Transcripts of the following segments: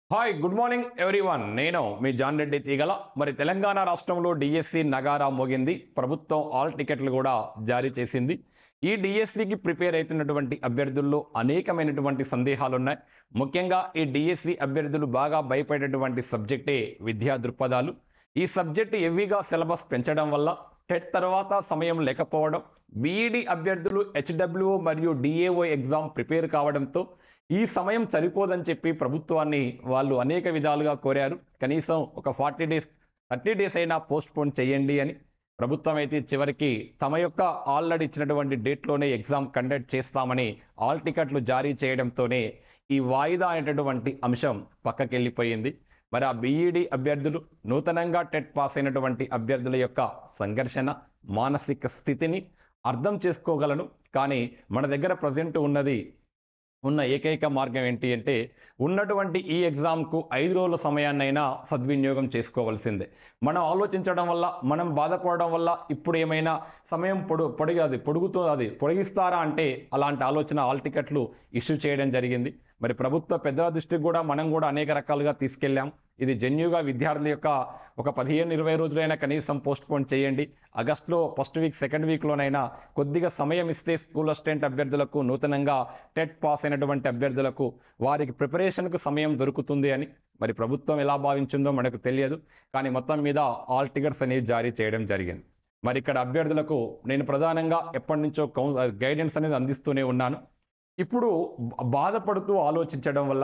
hi good morning everyone నేను మీ John Reddy తీగల మరి తెలంగాణ రాష్ట్రంలో డిఎస్సి నగారా మోగింది ప్రభుత్వం ఆల్ టికెట్లు కూడా జారీ చేసింది ఈ డిఎస్సికి ప్రిపేర్ అవుతున్నటువంటి అభ్యర్థుల్లో అనేకమైనటువంటి సందేహాలు ఉన్నాయి ముఖ్యంగా ఈ డిఎస్సి అభ్యర్థులు బాగా భయపడేటువంటి సబ్జెక్టే విద్యా దృక్పథాలు ఈ సబ్జెక్టు హెవీగా సిలబస్ పెంచడం వల్ల టెట్ తర్వాత సమయం లేకపోవడం బీఈడి అభ్యర్థులు హెచ్డబ్ల్యూఓ మరియు డిఏఓ ఎగ్జామ్ ప్రిపేర్ కావడంతో ఈ సమయం సరిపోదని చెప్పి ప్రభుత్వాన్ని వాళ్ళు అనేక విధాలుగా కోరారు కనీసం ఒక ఫార్టీ డేస్ థర్టీ డేస్ అయినా పోస్ట్ పోన్ చేయండి అని ప్రభుత్వం అయితే చివరికి తమ యొక్క ఆల్రెడీ ఇచ్చినటువంటి డేట్లోనే ఎగ్జామ్ కండక్ట్ చేస్తామని ఆల్ టికెట్లు జారీ చేయడంతోనే ఈ వాయిదా అనేటటువంటి అంశం పక్కకెళ్ళిపోయింది మరి ఆ బీఈడి అభ్యర్థులు నూతనంగా టెట్ పాస్ అయినటువంటి అభ్యర్థుల యొక్క సంఘర్షణ మానసిక స్థితిని అర్థం చేసుకోగలను కానీ మన దగ్గర ప్రజెంట్ ఉన్నది ఉన్న ఏకైక మార్గం ఏంటి అంటే ఉన్నటువంటి ఈ ఎగ్జామ్కు ఐదు రోజుల సమయాన్నైనా సద్వినియోగం చేసుకోవాల్సిందే మనం ఆలోచించడం వల్ల మనం బాధపడడం వల్ల ఇప్పుడు ఏమైనా సమయం పొడు పొడిగి అది పొడుగుతో అది పొడిగిస్తారా అంటే అలాంటి ఆలోచన ఆల్ టికెట్లు ఇష్యూ చేయడం జరిగింది మరి ప్రభుత్వ పెద్దల దృష్టికి కూడా మనం కూడా అనేక రకాలుగా తీసుకెళ్ళాం ఇది జెన్యుగా విద్యార్థుల యొక్క ఒక పదిహేను ఇరవై రోజులైనా కనీసం పోస్ట్ పోన్ చేయండి ఆగస్టులో ఫస్ట్ వీక్ సెకండ్ వీక్లోనైనా కొద్దిగా సమయం ఇస్తే స్కూల్ అసిస్టెంట్ అభ్యర్థులకు నూతనంగా టెట్ పాస్ అయినటువంటి అభ్యర్థులకు వారికి ప్రిపరేషన్కు సమయం దొరుకుతుంది అని మరి ప్రభుత్వం ఎలా భావించిందో మనకు తెలియదు కానీ మొత్తం మీద ఆల్ టికెట్స్ అనేది జారీ చేయడం జరిగింది మరి ఇక్కడ అభ్యర్థులకు నేను ప్రధానంగా ఎప్పటి నుంచో కౌ గైడెన్స్ అనేది అందిస్తూనే ఉన్నాను ఇప్పుడు బాధపడుతూ ఆలోచించడం వల్ల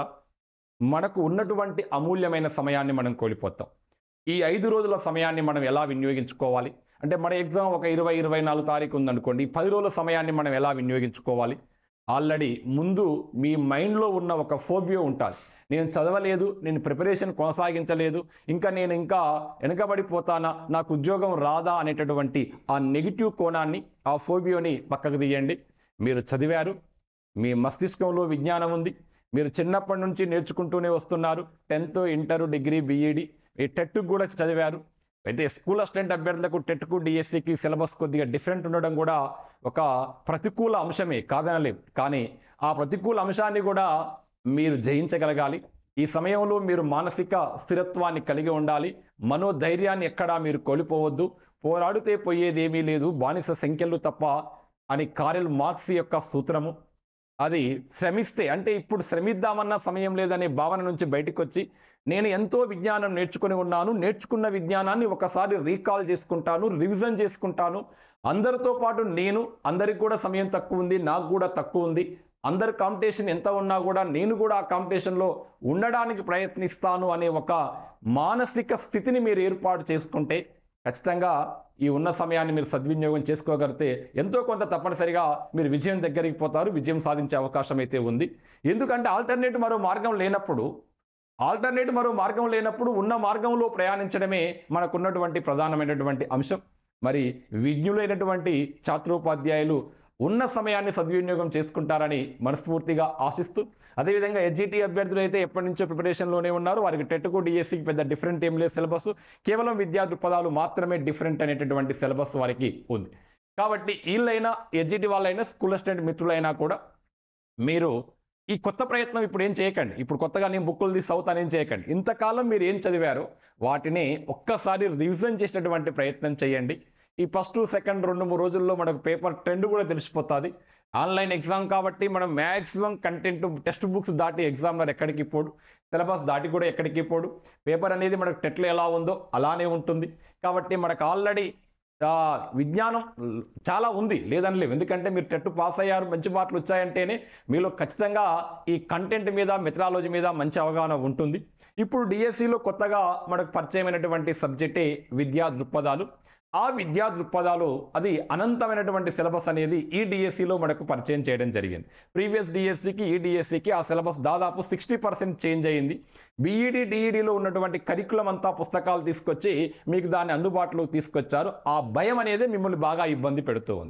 మనకు ఉన్నటువంటి అమూల్యమైన సమయాన్ని మనం కోల్పోతాం ఈ ఐదు రోజుల సమయాన్ని మనం ఎలా వినియోగించుకోవాలి అంటే మన ఎగ్జామ్ ఒక ఇరవై ఇరవై నాలుగు తారీఖు ఉందనుకోండి పది రోజుల సమయాన్ని మనం ఎలా వినియోగించుకోవాలి ఆల్రెడీ ముందు మీ మైండ్లో ఉన్న ఒక ఫోబియో ఉంటుంది నేను చదవలేదు నేను ప్రిపరేషన్ కొనసాగించలేదు ఇంకా నేను ఇంకా వెనకబడిపోతానా నాకు ఉద్యోగం రాదా అనేటటువంటి ఆ నెగిటివ్ కోణాన్ని ఆ ఫోబియోని పక్కకు తీయండి మీరు చదివారు మీ మస్తిష్కంలో విజ్ఞానం ఉంది మీరు చిన్నప్పటి నుంచి నేర్చుకుంటూనే వస్తున్నారు టెన్త్ ఇంటర్ డిగ్రీ బీఈడి ఈ టెట్ కూడా చదివారు అయితే స్కూల్ అసిస్టెంట్ అభ్యర్థులకు టెట్కు డిఎస్సికి సిలబస్ కొద్దిగా డిఫరెంట్ ఉండడం కూడా ఒక ప్రతికూల అంశమే కాదనలేం కానీ ఆ ప్రతికూల అంశాన్ని కూడా మీరు జయించగలగాలి ఈ సమయంలో మీరు మానసిక స్థిరత్వాన్ని కలిగి ఉండాలి మనోధైర్యాన్ని ఎక్కడా మీరు కోల్పోవద్దు పోరాడితే పోయేదేమీ లేదు బానిస సంఖ్యలు తప్ప అని కారెల్ మార్క్స్ యొక్క సూత్రము అది శ్రమిస్తే అంటే ఇప్పుడు శ్రమిద్దామన్న సమయం లేదనే భావన నుంచి బయటకు వచ్చి నేను ఎంతో విజ్ఞానం నేర్చుకుని ఉన్నాను నేర్చుకున్న విజ్ఞానాన్ని ఒకసారి రీకాల్ చేసుకుంటాను రివిజన్ చేసుకుంటాను అందరితో పాటు నేను అందరికి కూడా సమయం తక్కువ ఉంది నాకు కూడా తక్కువ ఉంది అందరి కాంపిటీషన్ ఎంత ఉన్నా కూడా నేను కూడా ఆ కాంపిటీషన్లో ఉండడానికి ప్రయత్నిస్తాను అనే ఒక మానసిక స్థితిని మీరు ఏర్పాటు చేసుకుంటే ఖచ్చితంగా ఈ ఉన్న సమయాన్ని మీరు సద్వినియోగం చేసుకోగలిగితే ఎంతో కొంత తప్పనిసరిగా మీరు విజయం దగ్గరికి పోతారు విజయం సాధించే అవకాశం అయితే ఉంది ఎందుకంటే ఆల్టర్నేట్ మరో మార్గం లేనప్పుడు ఆల్టర్నేట్ మరో మార్గం లేనప్పుడు ఉన్న మార్గంలో ప్రయాణించడమే మనకున్నటువంటి ప్రధానమైనటువంటి అంశం మరి విజ్ఞులైనటువంటి ఛాత్రోపాధ్యాయులు ఉన్న సమయాన్ని సద్వినియోగం చేసుకుంటారని మనస్ఫూర్తిగా ఆశిస్తూ అదేవిధంగా ఎస్జిటి అభ్యర్థులు అయితే ఎప్పటి నుంచో ప్రిపరేషన్లోనే ఉన్నారు వారికి టెట్కు డిఎస్సికి పెద్ద డిఫరెంట్ ఏం లేదు సిలబస్ కేవలం విద్యా దృక్పథాలు మాత్రమే డిఫరెంట్ అనేటటువంటి సిలబస్ వారికి ఉంది కాబట్టి వీళ్ళైనా ఎస్జిటి వాళ్ళైనా స్కూల్ అసిస్టెంట్ మిత్రులైనా కూడా మీరు ఈ కొత్త ప్రయత్నం ఇప్పుడు ఏం చేయకండి ఇప్పుడు కొత్తగా నేను బుక్కులు తీసి అవుతాను ఏం చేయకండి ఇంతకాలం మీరు ఏం చదివారో వాటిని ఒక్కసారి రివిజన్ చేసేటటువంటి ప్రయత్నం చేయండి ఈ ఫస్ట్ సెకండ్ రెండు మూడు రోజుల్లో మనకు పేపర్ ట్రెండ్ కూడా తెలిసిపోతుంది ఆన్లైన్ ఎగ్జామ్ కాబట్టి మనం మ్యాక్సిమం కంటెంట్ టెక్స్ట్ బుక్స్ దాటి ఎగ్జామ్లర్ ఎక్కడికి పోడు సిలబస్ దాటి కూడా ఎక్కడికి పోడు పేపర్ అనేది మనకు టెట్లో ఎలా ఉందో అలానే ఉంటుంది కాబట్టి మనకు ఆల్రెడీ విజ్ఞానం చాలా ఉంది లేదని లేవు ఎందుకంటే మీరు టెట్ పాస్ అయ్యారు మంచి మార్కులు వచ్చాయంటేనే మీలో ఖచ్చితంగా ఈ కంటెంట్ మీద మెథడాలజీ మీద మంచి అవగాహన ఉంటుంది ఇప్పుడు డిఎస్సిలో కొత్తగా మనకు పరిచయమైనటువంటి సబ్జెక్టే విద్యా దృక్పథాలు ఆ విద్యా దృక్పథాలు అది అనంతమైనటువంటి సిలబస్ అనేది ఈ డిఎస్సిలో మనకు పరిచయం చేయడం జరిగింది ప్రీవియస్ డిఎస్సికి ఈ డిఎస్సికి ఆ సిలబస్ దాదాపు సిక్స్టీ పర్సెంట్ చేంజ్ అయింది బీఈడి డిఈడిలో ఉన్నటువంటి కరికులం అంతా పుస్తకాలు తీసుకొచ్చి మీకు దాన్ని అందుబాటులోకి తీసుకొచ్చారు ఆ భయం అనేది మిమ్మల్ని బాగా ఇబ్బంది పెడుతూ ఉంది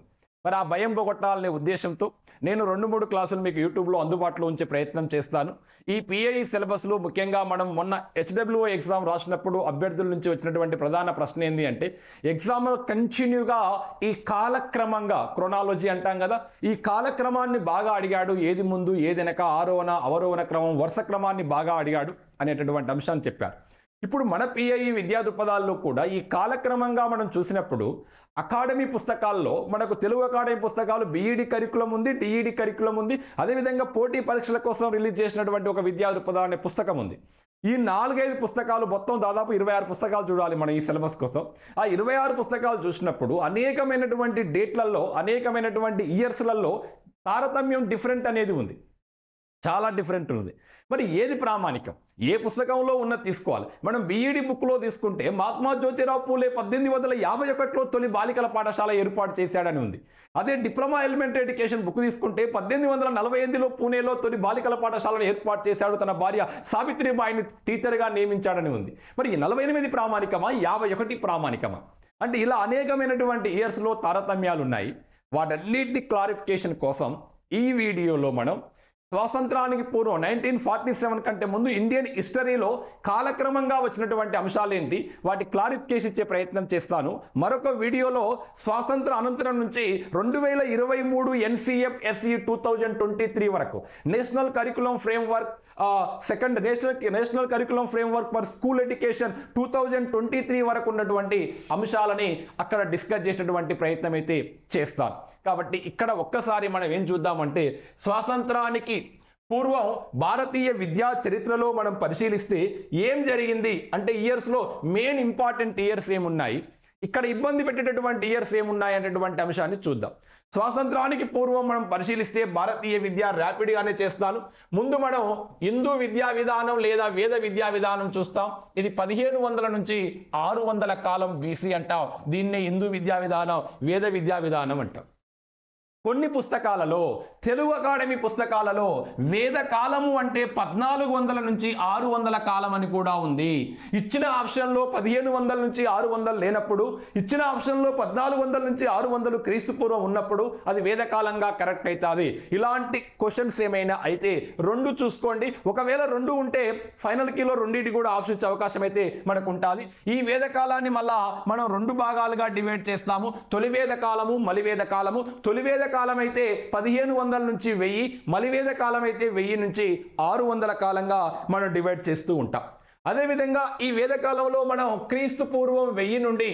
మరి ఆ భయం పోగొట్టాలనే ఉద్దేశంతో నేను రెండు మూడు క్లాసులు మీకు యూట్యూబ్లో అందుబాటులో ఉంచే ప్రయత్నం చేస్తాను ఈ పిఐ సిలబస్లో ముఖ్యంగా మనం మొన్న హెచ్డబ్ల్యూ ఎగ్జామ్ రాసినప్పుడు అభ్యర్థుల నుంచి వచ్చినటువంటి ప్రధాన ప్రశ్న ఏంటి అంటే ఎగ్జామ్లో కంటిన్యూగా ఈ కాలక్రమంగా క్రొనాలజీ అంటాం కదా ఈ కాలక్రమాన్ని బాగా అడిగాడు ఏది ముందు ఏది వెనక ఆరోహణ అవరోహణ క్రమం వరుస క్రమాన్ని బాగా అడిగాడు అనేటటువంటి అంశాన్ని చెప్పారు ఇప్పుడు మన పిఐ విద్యా దృక్పథాల్లో కూడా ఈ కాలక్రమంగా మనం చూసినప్పుడు అకాడమీ పుస్తకాల్లో మనకు తెలుగు అకాడమీ పుస్తకాలు బీఈడి కరికులం ఉంది డిఈడి కరికులం ఉంది అదేవిధంగా పోటీ పరీక్షల కోసం రిలీజ్ చేసినటువంటి ఒక విద్యా దృక్పథం అనే పుస్తకం ఉంది ఈ నాలుగైదు పుస్తకాలు మొత్తం దాదాపు ఇరవై ఆరు పుస్తకాలు చూడాలి మనం ఈ సిలబస్ కోసం ఆ ఇరవై ఆరు పుస్తకాలు చూసినప్పుడు అనేకమైనటువంటి డేట్లలో అనేకమైనటువంటి ఇయర్స్లలో తారతమ్యం డిఫరెంట్ అనేది ఉంది చాలా డిఫరెంట్ ఉంది మరి ఏది ప్రామాణికం ఏ పుస్తకంలో ఉన్నది తీసుకోవాలి మనం బీఈడి బుక్లో తీసుకుంటే మహాత్మా జ్యోతిరావు పూలే పద్దెనిమిది వందల యాభై ఒకటిలో తొలి బాలికల పాఠశాల ఏర్పాటు చేశాడని ఉంది అదే డిప్లొమా ఎలిమెంటరీ ఎడ్యుకేషన్ బుక్ తీసుకుంటే పద్దెనిమిది వందల నలభై ఎనిమిదిలో పూణేలో తొలి బాలికల పాఠశాలను ఏర్పాటు చేశాడు తన భార్య సావిత్రిబాయిని టీచర్గా నియమించాడని ఉంది మరి ఈ నలభై ఎనిమిది ప్రామాణికమా యాభై ఒకటి ప్రామాణికమా అంటే ఇలా అనేకమైనటువంటి ఇయర్స్లో తారతమ్యాలు ఉన్నాయి వాటన్నిటిని క్లారిఫికేషన్ కోసం ఈ వీడియోలో మనం స్వాతంత్రానికి పూర్వం నైన్టీన్ ఫార్టీ సెవెన్ కంటే ముందు ఇండియన్ హిస్టరీలో కాలక్రమంగా వచ్చినటువంటి అంశాలేంటి వాటి క్లారిఫికేషన్ ఇచ్చే ప్రయత్నం చేస్తాను మరొక వీడియోలో స్వాతంత్ర అనంతరం నుంచి రెండు వేల ఇరవై మూడు NCF SE two thousand twenty three వరకు national curriculum framework second national national curriculum framework for school education two thousand twenty three వరకు ఉన్నటువంటి అంశాలని అక్కడ డిస్కస్ చేసినటువంటి ప్రయత్నం అయితే చేస్తాను కాబట్టి ఇక్కడ ఒక్కసారి మనం ఏం చూద్దామంటే స్వాతంత్రానికి పూర్వం భారతీయ విద్యా చరిత్రలో మనం పరిశీలిస్తే ఏం జరిగింది అంటే ఇయర్స్లో మెయిన్ ఇంపార్టెంట్ ఇయర్స్ ఏమున్నాయి ఇక్కడ ఇబ్బంది పెట్టేటటువంటి ఇయర్స్ ఏమున్నాయి అనేటువంటి అంశాన్ని చూద్దాం స్వాతంత్రానికి పూర్వం మనం పరిశీలిస్తే భారతీయ విద్య ర్యాపిడ్గానే చేస్తాను ముందు మనం హిందూ విద్యా విధానం లేదా వేద విద్యా విధానం చూస్తాం ఇది పదిహేను వందల నుంచి ఆరు వందల కాలం బీసీ అంటాం దీన్నే హిందూ విద్యా విధానం వేద విద్యా విధానం అంటాం కొన్ని పుస్తకాలలో తెలుగు అకాడమీ పుస్తకాలలో వేద కాలము అంటే పద్నాలుగు వందల నుంచి ఆరు వందల కాలం అని కూడా ఉంది ఇచ్చిన ఆప్షన్లో పదిహేను వందల నుంచి ఆరు వందలు లేనప్పుడు ఇచ్చిన ఆప్షన్లో పద్నాలుగు వందల నుంచి ఆరు వందలు క్రీస్తు పూర్వం ఉన్నప్పుడు అది వేదకాలంగా కరెక్ట్ అవుతుంది ఇలాంటి క్వశ్చన్స్ ఏమైనా అయితే రెండు చూసుకోండి ఒకవేళ రెండు ఉంటే ఫైనల్ కిలో రెండింటి కూడా ఆప్షన్ ఇచ్చే అవకాశం అయితే మనకు ఉంటుంది ఈ వేదకాలాన్ని మళ్ళా మనం రెండు భాగాలుగా డివైడ్ చేస్తాము తొలి వేద కాలము మలివేద కాలము తొలి వేద కాలం అయితే పదిహేను వందల నుంచి వెయ్యి మలివేద కాలం అయితే వెయ్యి నుంచి ఆరు వందల కాలంగా మనం డివైడ్ చేస్తూ ఉంటాం అదేవిధంగా ఈ వేదకాలంలో మనం క్రీస్తు పూర్వం వెయ్యి నుండి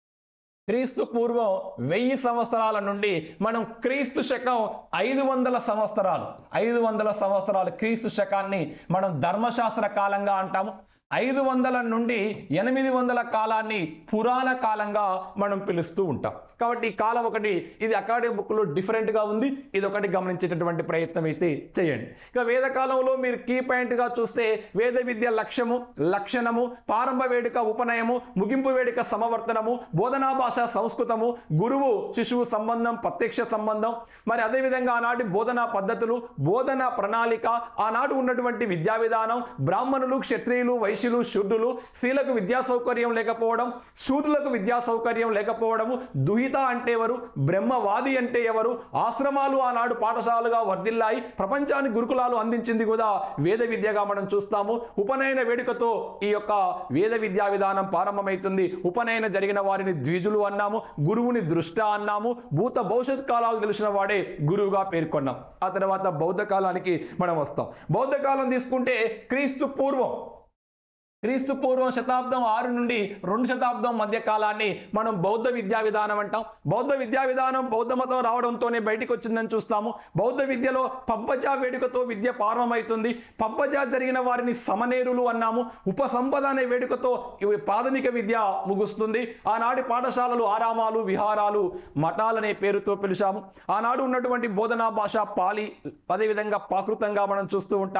క్రీస్తు పూర్వం వెయ్యి సంవత్సరాల నుండి మనం క్రీస్తు శకం ఐదు వందల సంవత్సరాలు ఐదు వందల సంవత్సరాలు క్రీస్తు శకాన్ని మనం ధర్మశాస్త్ర కాలంగా అంటాము ఐదు వందల నుండి ఎనిమిది వందల కాలాన్ని పురాణ కాలంగా మనం పిలుస్తూ ఉంటాం కాబట్టి ఈ కాలం ఒకటి ఇది అకాడమిక్ బుక్లో డిఫరెంట్గా ఉంది ఇది ఒకటి గమనించేటటువంటి ప్రయత్నం అయితే చేయండి ఇక వేదకాలంలో మీరు కీ పాయింట్గా చూస్తే వేద విద్య లక్ష్యము లక్షణము ప్రారంభ వేడుక ఉపనయము ముగింపు వేడుక సమవర్తనము బోధనా భాష సంస్కృతము గురువు శిశువు సంబంధం ప్రత్యక్ష సంబంధం మరి అదేవిధంగా ఆనాటి బోధనా పద్ధతులు బోధన ప్రణాళిక ఆనాడు ఉన్నటువంటి విద్యా విధానం బ్రాహ్మణులు క్షత్రియులు వైశ్యులు శూద్రులు స్త్రీలకు విద్యా సౌకర్యం లేకపోవడం శూద్రులకు విద్యా సౌకర్యం లేకపోవడము దుహిత అంటే ఎవరు బ్రహ్మవాది అంటే ఎవరు ఆశ్రమాలు ఆనాడు పాఠశాలగా వర్ధిల్లాయి ప్రపంచానికి గురుకులాలు అందించింది కూడా వేద విద్యగా మనం చూస్తాము ఉపనయన వేడుకతో ఈ యొక్క వేద విద్యా విధానం ప్రారంభమవుతుంది ఉపనయన జరిగిన వారిని ద్విజులు అన్నాము గురువుని దృష్ట అన్నాము భూత భవిష్యత్ కాలాలు తెలిసిన వాడే గురువుగా పేర్కొన్నాం ఆ తర్వాత బౌద్ధ కాలానికి మనం వస్తాం బౌద్ధ కాలం తీసుకుంటే క్రీస్తు పూర్వం క్రీస్తు పూర్వం శతాబ్దం ఆరు నుండి రెండు శతాబ్దం మధ్య కాలాన్ని మనం బౌద్ధ విద్యా విధానం అంటాం బౌద్ధ విద్యా విధానం బౌద్ధ మతం రావడంతోనే బయటికి వచ్చిందని చూస్తాము బౌద్ధ విద్యలో పబ్బజా వేడుకతో విద్య ప్రారంభమవుతుంది పబ్బజా జరిగిన వారిని సమనేరులు అన్నాము ఉపసంపద అనే వేడుకతో ఇవి ప్రాథమిక విద్య ముగుస్తుంది ఆనాటి పాఠశాలలు ఆరామాలు విహారాలు మఠాలనే పేరుతో పిలిచాము ఆనాడు ఉన్నటువంటి బోధనా భాష పాలి అదేవిధంగా ప్రాకృతంగా మనం చూస్తూ ఉంటాం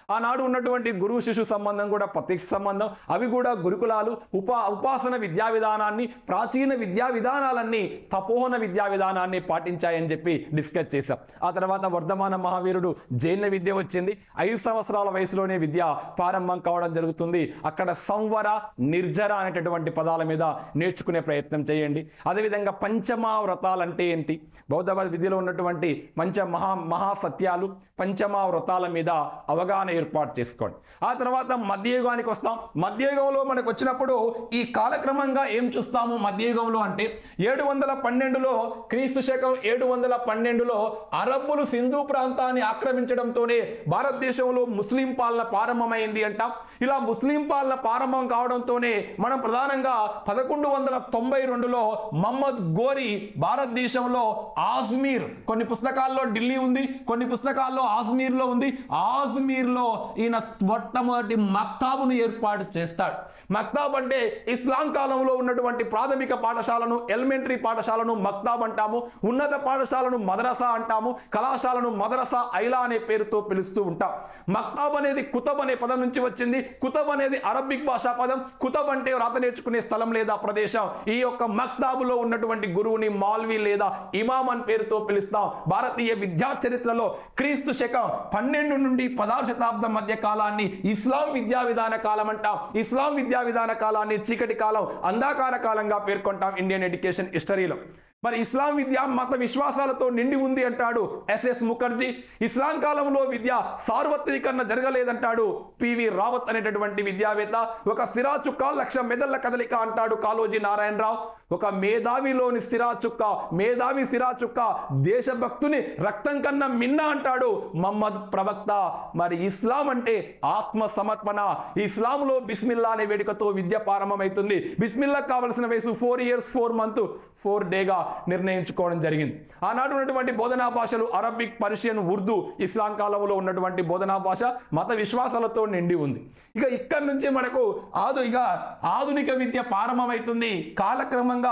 ఆనాడు ఉన్నటువంటి గురువు శిశు సంబంధం కూడా ప్రత్యక్ష సంబంధం అవి కూడా గురుకులాలు ఉపా ఉపాసన విద్యా విధానాన్ని ప్రాచీన విద్యా విధానాలన్నీ తపోహన విద్యా విధానాన్ని పాటించాయని చెప్పి డిస్కస్ చేశాం ఆ తర్వాత వర్ధమాన మహావీరుడు జైన విద్య వచ్చింది ఐదు సంవత్సరాల వయసులోనే విద్య ప్రారంభం కావడం జరుగుతుంది అక్కడ సంవర నిర్జర అనేటటువంటి పదాల మీద నేర్చుకునే ప్రయత్నం చేయండి అదేవిధంగా పంచమా వ్రతాలంటే ఏంటి బౌద్ధ విద్యలో ఉన్నటువంటి పంచ మహా మహాసత్యాలు పంచమా వ్రతాల మీద అవగాహన ఏర్పాటు చేసుకోండి ఆ తర్వాత మధ్యయుగానికి వస్తాం మధ్యయుగంలో మనకు వచ్చినప్పుడు ఈ కాలక్రమంగా ఏం చూస్తాము మధ్యయుగంలో అంటే ఏడు వందల పన్నెండులో క్రీస్తు శకం ఏడు వందల పన్నెండులో అరబ్బులు సింధు ప్రాంతాన్ని ఆక్రమించడంతోనే భారతదేశంలో ముస్లిం పాలన ప్రారంభమైంది అంటాం ఇలా ముస్లిం పాలన ప్రారంభం కావడంతోనే మనం ప్రధానంగా పదకొండు వందల తొంభై రెండులో మహమ్మద్ గోరి భారతదేశంలో ఆజ్మీర్ కొన్ని పుస్తకాల్లో ఢిల్లీ ఉంది కొన్ని పుస్తకాల్లో ఆజ్మీర్లో ఉంది ఆజ్మీర్లో ఈయన మొట్టమొదటి మక్తాబును ఏర్పాటు చేస్తాడు మక్తాబ్ అంటే ఇస్లాం కాలంలో ఉన్నటువంటి ప్రాథమిక పాఠశాలను ఎలిమెంటరీ పాఠశాలను మక్తాబ్ అంటాము ఉన్నత పాఠశాలను మదరసా అంటాము కళాశాలను మదరసా ఐలా అనే పేరుతో పిలుస్తూ ఉంటాం మక్తాబ్ అనేది కుతబ్ అనే పదం నుంచి వచ్చింది కుతబ్ అనేది అరబిక్ భాషా పదం కుతబ్ అంటే రాత నేర్చుకునే స్థలం లేదా ప్రదేశం ఈ యొక్క మక్తాబులో ఉన్నటువంటి గురువుని మాల్వి లేదా ఇమాం అని పేరుతో పిలుస్తాం భారతీయ విద్యా చరిత్రలో క్రీస్తు శకం పన్నెండు నుండి పదహారు శతాబ్దం మధ్య కాలాన్ని ఇస్లాం విద్యా విధాన కాలం అంటాం ఇస్లాం విద్యా విధాన కాలాన్ని చీకటి కాలం అంధాకార కాలంగా పేర్కొంటాం ఇండియన్ ఎడ్యుకేషన్ హిస్టరీలో మరి ఇస్లాం విద్య మత విశ్వాసాలతో నిండి ఉంది అంటాడు ఎస్ఎస్ ముఖర్జీ ఇస్లాం కాలంలో విద్య సార్వత్రీకరణ జరగలేదంటాడు పివి రావత్ అనేటటువంటి విద్యావేత్త ఒక స్థిరా చుక్క లక్ష మెదళ్ల కదలిక అంటాడు కాలోజీ నారాయణరావు ఒక మేధావిలోని స్థిరా చుక్క మేధావి స్థిరా చుక్క దేశభక్తుని రక్తం కన్నా మిన్న అంటాడు మహమ్మద్ ప్రవక్త మరి ఇస్లాం అంటే ఆత్మ సమర్పణ ఇస్లాంలో బిస్మిల్లా అనే వేడుకతో విద్య ప్రారంభమవుతుంది బిస్మిల్లా కావలసిన వయసు four years four month four డేగా నిర్ణయించుకోవడం జరిగింది ఆనాడు ఉన్నటువంటి బోధనా భాషలు అరబిక్ పర్షియన్ ఉర్దూ ఇస్లాం కాలంలో ఉన్నటువంటి బోధనా భాష మత విశ్వాసాలతో నిండి ఉంది ఇక ఇక్కడి నుంచి మనకు ఆధు ఇక ఆధునిక విద్య ప్రారంభమవుతుంది కాలక్రమంగా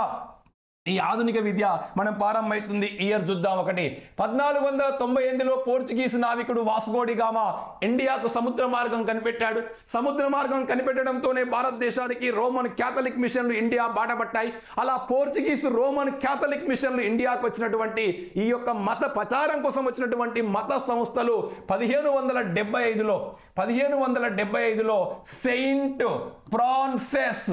ఈ ఆధునిక విద్య మనం ప్రారంభమవుతుంది ఇయర్ చూద్దాం ఒకటి పద్నాలుగు వందల తొంభై ఎనిమిదిలో పోర్చుగీస్ నావికుడు వాస్కోడి గామా ఇండియాకు సముద్ర మార్గం కనిపెట్టాడు సముద్ర మార్గం కనిపెట్టడంతోనే భారతదేశానికి రోమన్ క్యాథలిక్ మిషన్లు ఇండియా బాటపట్టాయి అలా పోర్చుగీస్ రోమన్ క్యాథలిక్ మిషన్లు ఇండియాకు వచ్చినటువంటి ఈ యొక్క మత ప్రచారం కోసం వచ్చినటువంటి మత సంస్థలు పదిహేను వందల డెబ్బై ఐదులో పదిహేను వందల డెబ్బై ఐదులో saint Francis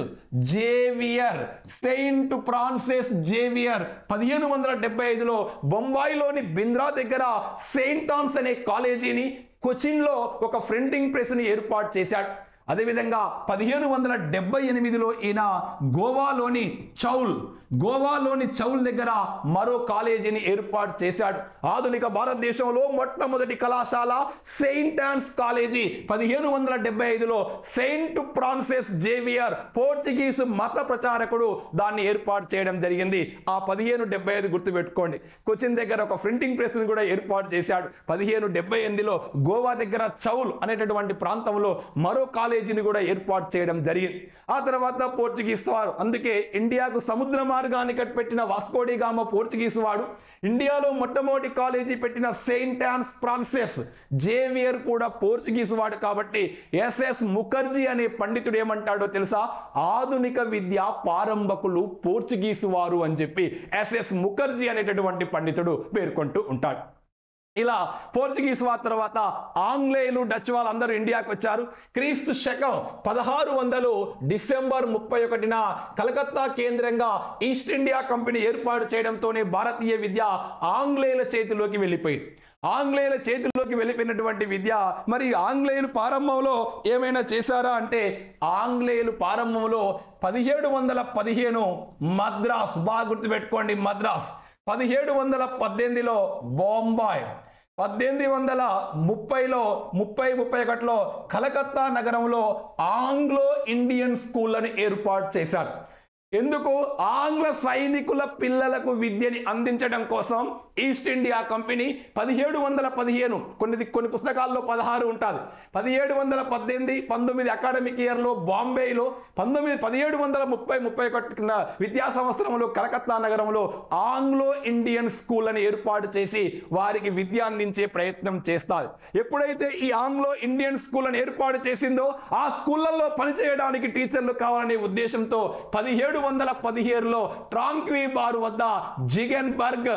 Xavier saint Francis Xavier పదిహేను వందల డెబ్బై ఐదులో బొంబాయిలోని బింద్రా దగ్గర సెయింట్ ఆన్స్ అనే కాలేజీని కొచిన్లో ఒక ప్రింటింగ్ ప్రెస్ని ఏర్పాటు చేశాడు అదేవిధంగా పదిహేను వందల డెబ్బై ఎనిమిదిలో ఈయన గోవాలోని చౌల్ గోవాలోని చౌల్ దగ్గర మరో కాలేజీని ఏర్పాటు చేశాడు ఆధునిక భారతదేశంలో మొట్టమొదటి కళాశాల సెయింట్ ఆన్స్ కాలేజీ పదిహేను వందల డెబ్బై ఐదులో సెయింట్ ఫ్రాన్సిస్ జేవియర్ పోర్చుగీస్ మత ప్రచారకుడు దాన్ని ఏర్పాటు చేయడం జరిగింది ఆ పదిహేను డెబ్బై ఐదు గుర్తుపెట్టుకోండి కొచ్చిన్ దగ్గర ఒక ప్రింటింగ్ ప్రెస్ ని కూడా ఏర్పాటు చేశాడు పదిహేను డెబ్బై ఎనిమిదిలో గోవా దగ్గర చౌల్ అనేటటువంటి ప్రాంతంలో మరో కాలేజీని కూడా ఏర్పాటు చేయడం జరిగింది ఆ తర్వాత పోర్చుగీస్ వారు అందుకే ఇండియాకు సముద్ర మార్గాన్ని కట్టిపెట్టిన వాస్కోడి గామ పోర్చుగీస్ వాడు ఇండియాలో మొట్టమొదటి కాలేజీ పెట్టిన సెయింట్ ఆన్స్ ఫ్రాన్సిస్ జేవియర్ కూడా పోర్చుగీస్ వాడు కాబట్టి ఎస్ఎస్ ముఖర్జీ అనే పండితుడు ఏమంటాడో తెలుసా ఆధునిక విద్య ప్రారంభకులు పోర్చుగీసు వారు అని చెప్పి ఎస్ఎస్ ముఖర్జీ అనేటటువంటి పండితుడు పేర్కొంటూ ఉంటాడు ఇలా పోర్చుగీస్ వారి తర్వాత ఆంగ్లేయులు డచ్ వాళ్ళందరూ ఇండియాకి వచ్చారు క్రీస్తు శకం పదహారు వందలు డిసెంబర్ ముప్పై ఒకటిన కలకత్తా కేంద్రంగా ఈస్ట్ ఇండియా కంపెనీ ఏర్పాటు చేయడంతోనే భారతీయ విద్య ఆంగ్లేయుల చేతిలోకి వెళ్ళిపోయింది ఆంగ్లేయుల చేతిలోకి వెళ్ళిపోయినటువంటి విద్య మరి ఆంగ్లేయులు ప్రారంభంలో ఏమైనా చేశారా అంటే ఆంగ్లేయులు ప్రారంభంలో పదిహేడు వందల పదిహేను మద్రాస్ బాగా గుర్తుపెట్టుకోండి మద్రాస్ పదిహేడు వందల పద్దెనిమిదిలో బొంబాయి పద్దెనిమిది వందల ముప్పైలో ముప్పై ముప్పై ఒకటిలో కలకత్తా నగరంలో ఆంగ్లో ఇండియన్ స్కూళ్ళను ఏర్పాటు చేశారు ఎందుకు ఆంగ్ల సైనికుల పిల్లలకు విద్యని అందించడం కోసం ఈస్ట్ ఇండియా కంపెనీ పదిహేడు వందల పదిహేను కొన్ని కొన్ని పుస్తకాల్లో పదహారు ఉంటుంది పదిహేడు వందల పద్దెనిమిది పంతొమ్మిది అకాడమిక్ ఇయర్లో బాంబేలో పంతొమ్మిది పదిహేడు వందల ముప్పై ముప్పై ఒకటి విద్యా సంవత్సరంలో కలకత్తా నగరంలో ఆంగ్లో ఇండియన్ స్కూల్ అని ఏర్పాటు చేసి వారికి విద్య అందించే ప్రయత్నం చేస్తారు ఎప్పుడైతే ఈ ఆంగ్లో ఇండియన్ స్కూల్ అని ఏర్పాటు చేసిందో ఆ స్కూళ్ళల్లో పనిచేయడానికి టీచర్లు కావాలనే ఉద్దేశంతో పదిహేడు వందల పదిహేడులో ట్రాంక్వీ బార్ వద్ద జిగన్ బర్గ్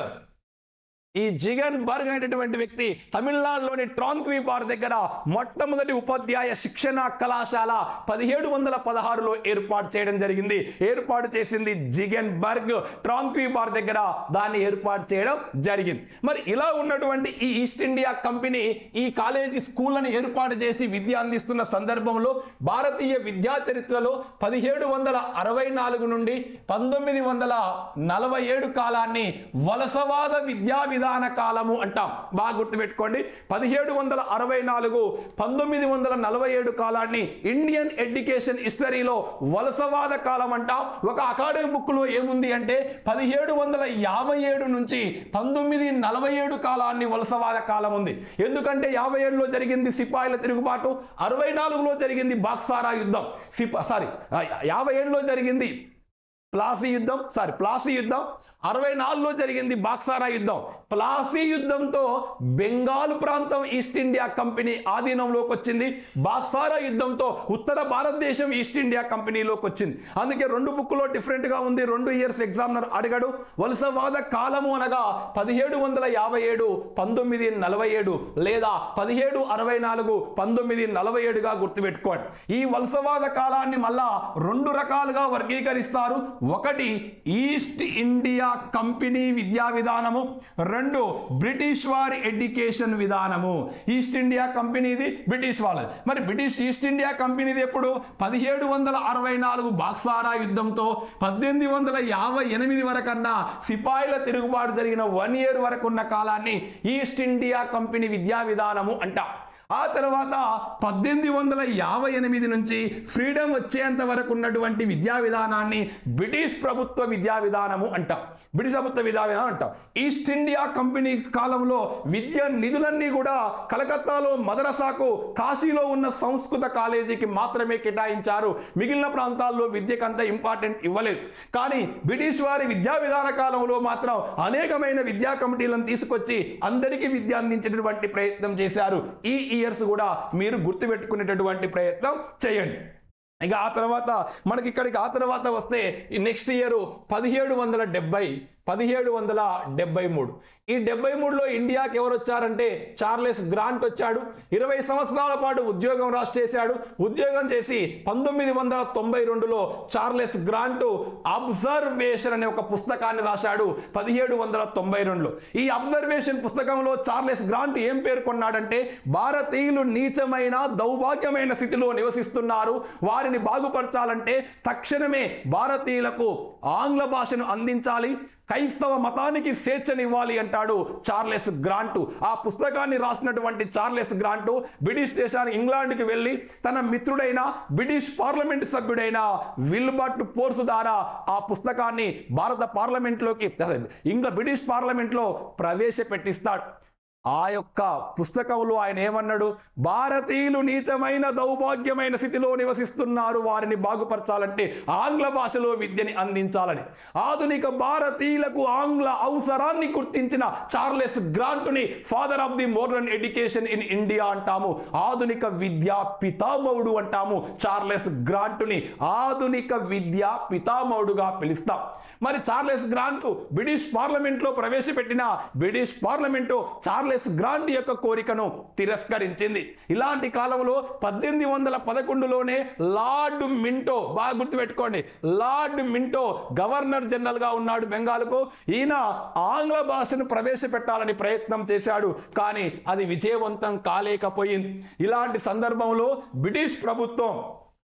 ఈ జిగన్ బర్గ్ అనేటటువంటి వ్యక్తి తమిళనాడులోని ట్రాంక్వీ బార్ దగ్గర మొట్టమొదటి ఉపాధ్యాయ శిక్షణ కళాశాల పదిహేడు వందల పదహారులో ఏర్పాటు చేయడం జరిగింది ఏర్పాటు చేసింది జిగన్ బర్గ్ ట్రాంక్వీ బార్ దగ్గర దాన్ని ఏర్పాటు చేయడం జరిగింది మరి ఇలా ఉన్నటువంటి ఈ ఈస్ట్ ఇండియా కంపెనీ ఈ కాలేజీ స్కూళ్ళని ఏర్పాటు చేసి విద్య అందిస్తున్న సందర్భంలో భారతీయ విద్యా చరిత్రలో పదిహేడు వందల అరవై నాలుగు నుండి పంతొమ్మిది వందల నలభై ఏడు కాలాన్ని వలసవాద విద్యా విధాన కాలము అంటాం బాగా గుర్తుపెట్టుకోండి పదిహేడు వందల అరవై నాలుగు పంతొమ్మిది వందల నలభై ఏడు కాలాన్ని ఇండియన్ ఎడ్యుకేషన్ హిస్టరీలో వలసవాద కాలం అంటాం ఒక అకాడమిక్ బుక్ లో ఏముంది అంటే పదిహేడు వందల యాభై ఏడు నుంచి పంతొమ్మిది నలభై ఏడు కాలాన్ని వలసవాద కాలం ఉంది ఎందుకంటే యాభై ఏడులో జరిగింది సిపాయిల తిరుగుబాటు అరవై నాలుగులో జరిగింది బాక్సారా యుద్ధం సిపా సారీ యాభై ఏడులో జరిగింది ప్లాసీ యుద్ధం సారీ ప్లాసీ యుద్ధం అరవై నాలుగులో జరిగింది బాక్సారా యుద్ధం ప్లాసీ యుద్ధంతో బెంగాల్ ప్రాంతం ఈస్ట్ ఇండియా కంపెనీ ఆధీనంలోకి వచ్చింది బాక్సారా యుద్ధంతో ఉత్తర భారతదేశం ఈస్ట్ ఇండియా కంపెనీలోకి వచ్చింది అందుకే రెండు బుక్లో డిఫరెంట్ గా ఉంది రెండు ఇయర్స్ ఎగ్జామినర్ అడిగాడు వలసవాద కాలము అనగా పదిహేడు వందల యాభై ఏడు పంతొమ్మిది నలభై ఏడు లేదా పదిహేడు అరవై నాలుగు పంతొమ్మిది నలభై ఏడుగా గుర్తుపెట్టుకోండి ఈ వలసవాద కాలాన్ని మళ్ళా రెండు రకాలుగా వర్గీకరిస్తారు ఒకటి ఈస్ట్ ఇండియా కంపెనీ విద్యా విధానము రెండు బ్రిటిష్ వారి ఎడ్యుకేషన్ విధానము ఈస్ట్ ఇండియా కంపెనీది బ్రిటిష్ వాళ్ళది మరి బ్రిటిష్ ఈస్ట్ ఇండియా కంపెనీది ఎప్పుడు పదిహేడు వందల అరవై నాలుగు బాక్సారా యుద్ధంతో పద్దెనిమిది వందల యాభై ఎనిమిది వరకన్నా సిపాయిల తిరుగుబాటు జరిగిన వన్ ఇయర్ వరకు ఉన్న కాలాన్ని ఈస్ట్ ఇండియా కంపెనీ విద్యా విధానము అంటాం ఆ తర్వాత పద్దెనిమిది వందల యాభై ఎనిమిది నుంచి ఫ్రీడమ్ వచ్చేంత వరకు ఉన్నటువంటి విద్యా విధానాన్ని బ్రిటిష్ ప్రభుత్వ విద్యా విధానము అంటాం బ్రిటిష్ ప్రభుత్వ విద్యా విధానం అంటాం ఈస్ట్ ఇండియా కంపెనీ కాలంలో విద్య నిధులన్నీ కూడా కలకత్తాలో మదరసాకు కాశీలో ఉన్న సంస్కృత కాలేజీకి మాత్రమే కేటాయించారు మిగిలిన ప్రాంతాల్లో విద్యకు అంత ఇంపార్టెంట్ ఇవ్వలేదు కానీ బ్రిటిష్ వారి విద్యా విధాన కాలంలో మాత్రం అనేకమైన విద్యా కమిటీలను తీసుకొచ్చి అందరికీ విద్య అందించేటటువంటి ప్రయత్నం చేశారు ఈ ఇయర్స్ కూడా మీరు గుర్తుపెట్టుకునేటటువంటి ప్రయత్నం చేయండి ఇక ఆ తర్వాత మనకి ఇక్కడికి ఆ తర్వాత వస్తే ఈ నెక్స్ట్ ఇయర్ పదిహేడు వందల డెబ్బై పదిహేడు వందల డెబ్బై మూడు ఈ డెబ్బై మూడులో ఇండియాకి ఎవరు వచ్చారంటే చార్లెస్ గ్రాంట్ వచ్చాడు ఇరవై సంవత్సరాల పాటు ఉద్యోగం రాసి చేశాడు ఉద్యోగం చేసి పంతొమ్మిది వందల తొంభై రెండులో చార్లెస్ గ్రాంట్ అబ్జర్వేషన్ అనే ఒక పుస్తకాన్ని రాశాడు పదిహేడు వందల తొంభై రెండులో ఈ అబ్జర్వేషన్ పుస్తకంలో చార్లెస్ గ్రాంట్ ఏం పేర్కొన్నాడంటే భారతీయులు నీచమైన దౌర్భాగ్యమైన స్థితిలో నివసిస్తున్నారు వారిని బాగుపరచాలంటే తక్షణమే భారతీయులకు ఆంగ్ల భాషను అందించాలి క్రైస్తవ మతానికి స్వేచ్ఛనివ్వాలి అంటాడు చార్లెస్ గ్రాంటు ఆ పుస్తకాన్ని రాసినటువంటి చార్లెస్ గ్రాంటు బ్రిటిష్ దేశానికి ఇంగ్లాండ్కి వెళ్ళి తన మిత్రుడైన బ్రిటిష్ పార్లమెంట్ సభ్యుడైన విల్బర్ట్ పోర్స్ ద్వారా ఆ పుస్తకాన్ని భారత పార్లమెంట్లోకి ఇంగ్ల బ్రిటిష్ పార్లమెంట్లో ప్రవేశపెట్టిస్తాడు ఆ యొక్క పుస్తకంలో ఆయన ఏమన్నాడు భారతీయులు నీచమైన దౌర్భాగ్యమైన స్థితిలో నివసిస్తున్నారు వారిని బాగుపరచాలంటే ఆంగ్ల భాషలో విద్యని అందించాలని ఆధునిక భారతీయులకు ఆంగ్ల అవసరాన్ని గుర్తించిన చార్లెస్ గ్రాంటుని father of the modern education in India అంటాము ఆధునిక విద్యా పితామహుడు అంటాము చార్లెస్ గ్రాంటుని ఆధునిక విద్యా పితామహుడుగా పిలుస్తాం మరి చార్లెస్ గ్రాంట్ బ్రిటిష్ పార్లమెంట్ లో ప్రవేశపెట్టిన బ్రిటిష్ పార్లమెంటు చార్లెస్ గ్రాంట్ యొక్క కోరికను తిరస్కరించింది ఇలాంటి కాలంలో పద్దెనిమిది వందల పదకొండులోనే లార్డ్ మింటో బాగా గుర్తుపెట్టుకోండి లార్డ్ మింటో గవర్నర్ జనరల్ గా ఉన్నాడు బెంగాల్కు ఈయన ఆంగ్ల భాషను ప్రవేశపెట్టాలని ప్రయత్నం చేశాడు కానీ అది విజయవంతం కాలేకపోయింది ఇలాంటి సందర్భంలో బ్రిటిష్ ప్రభుత్వం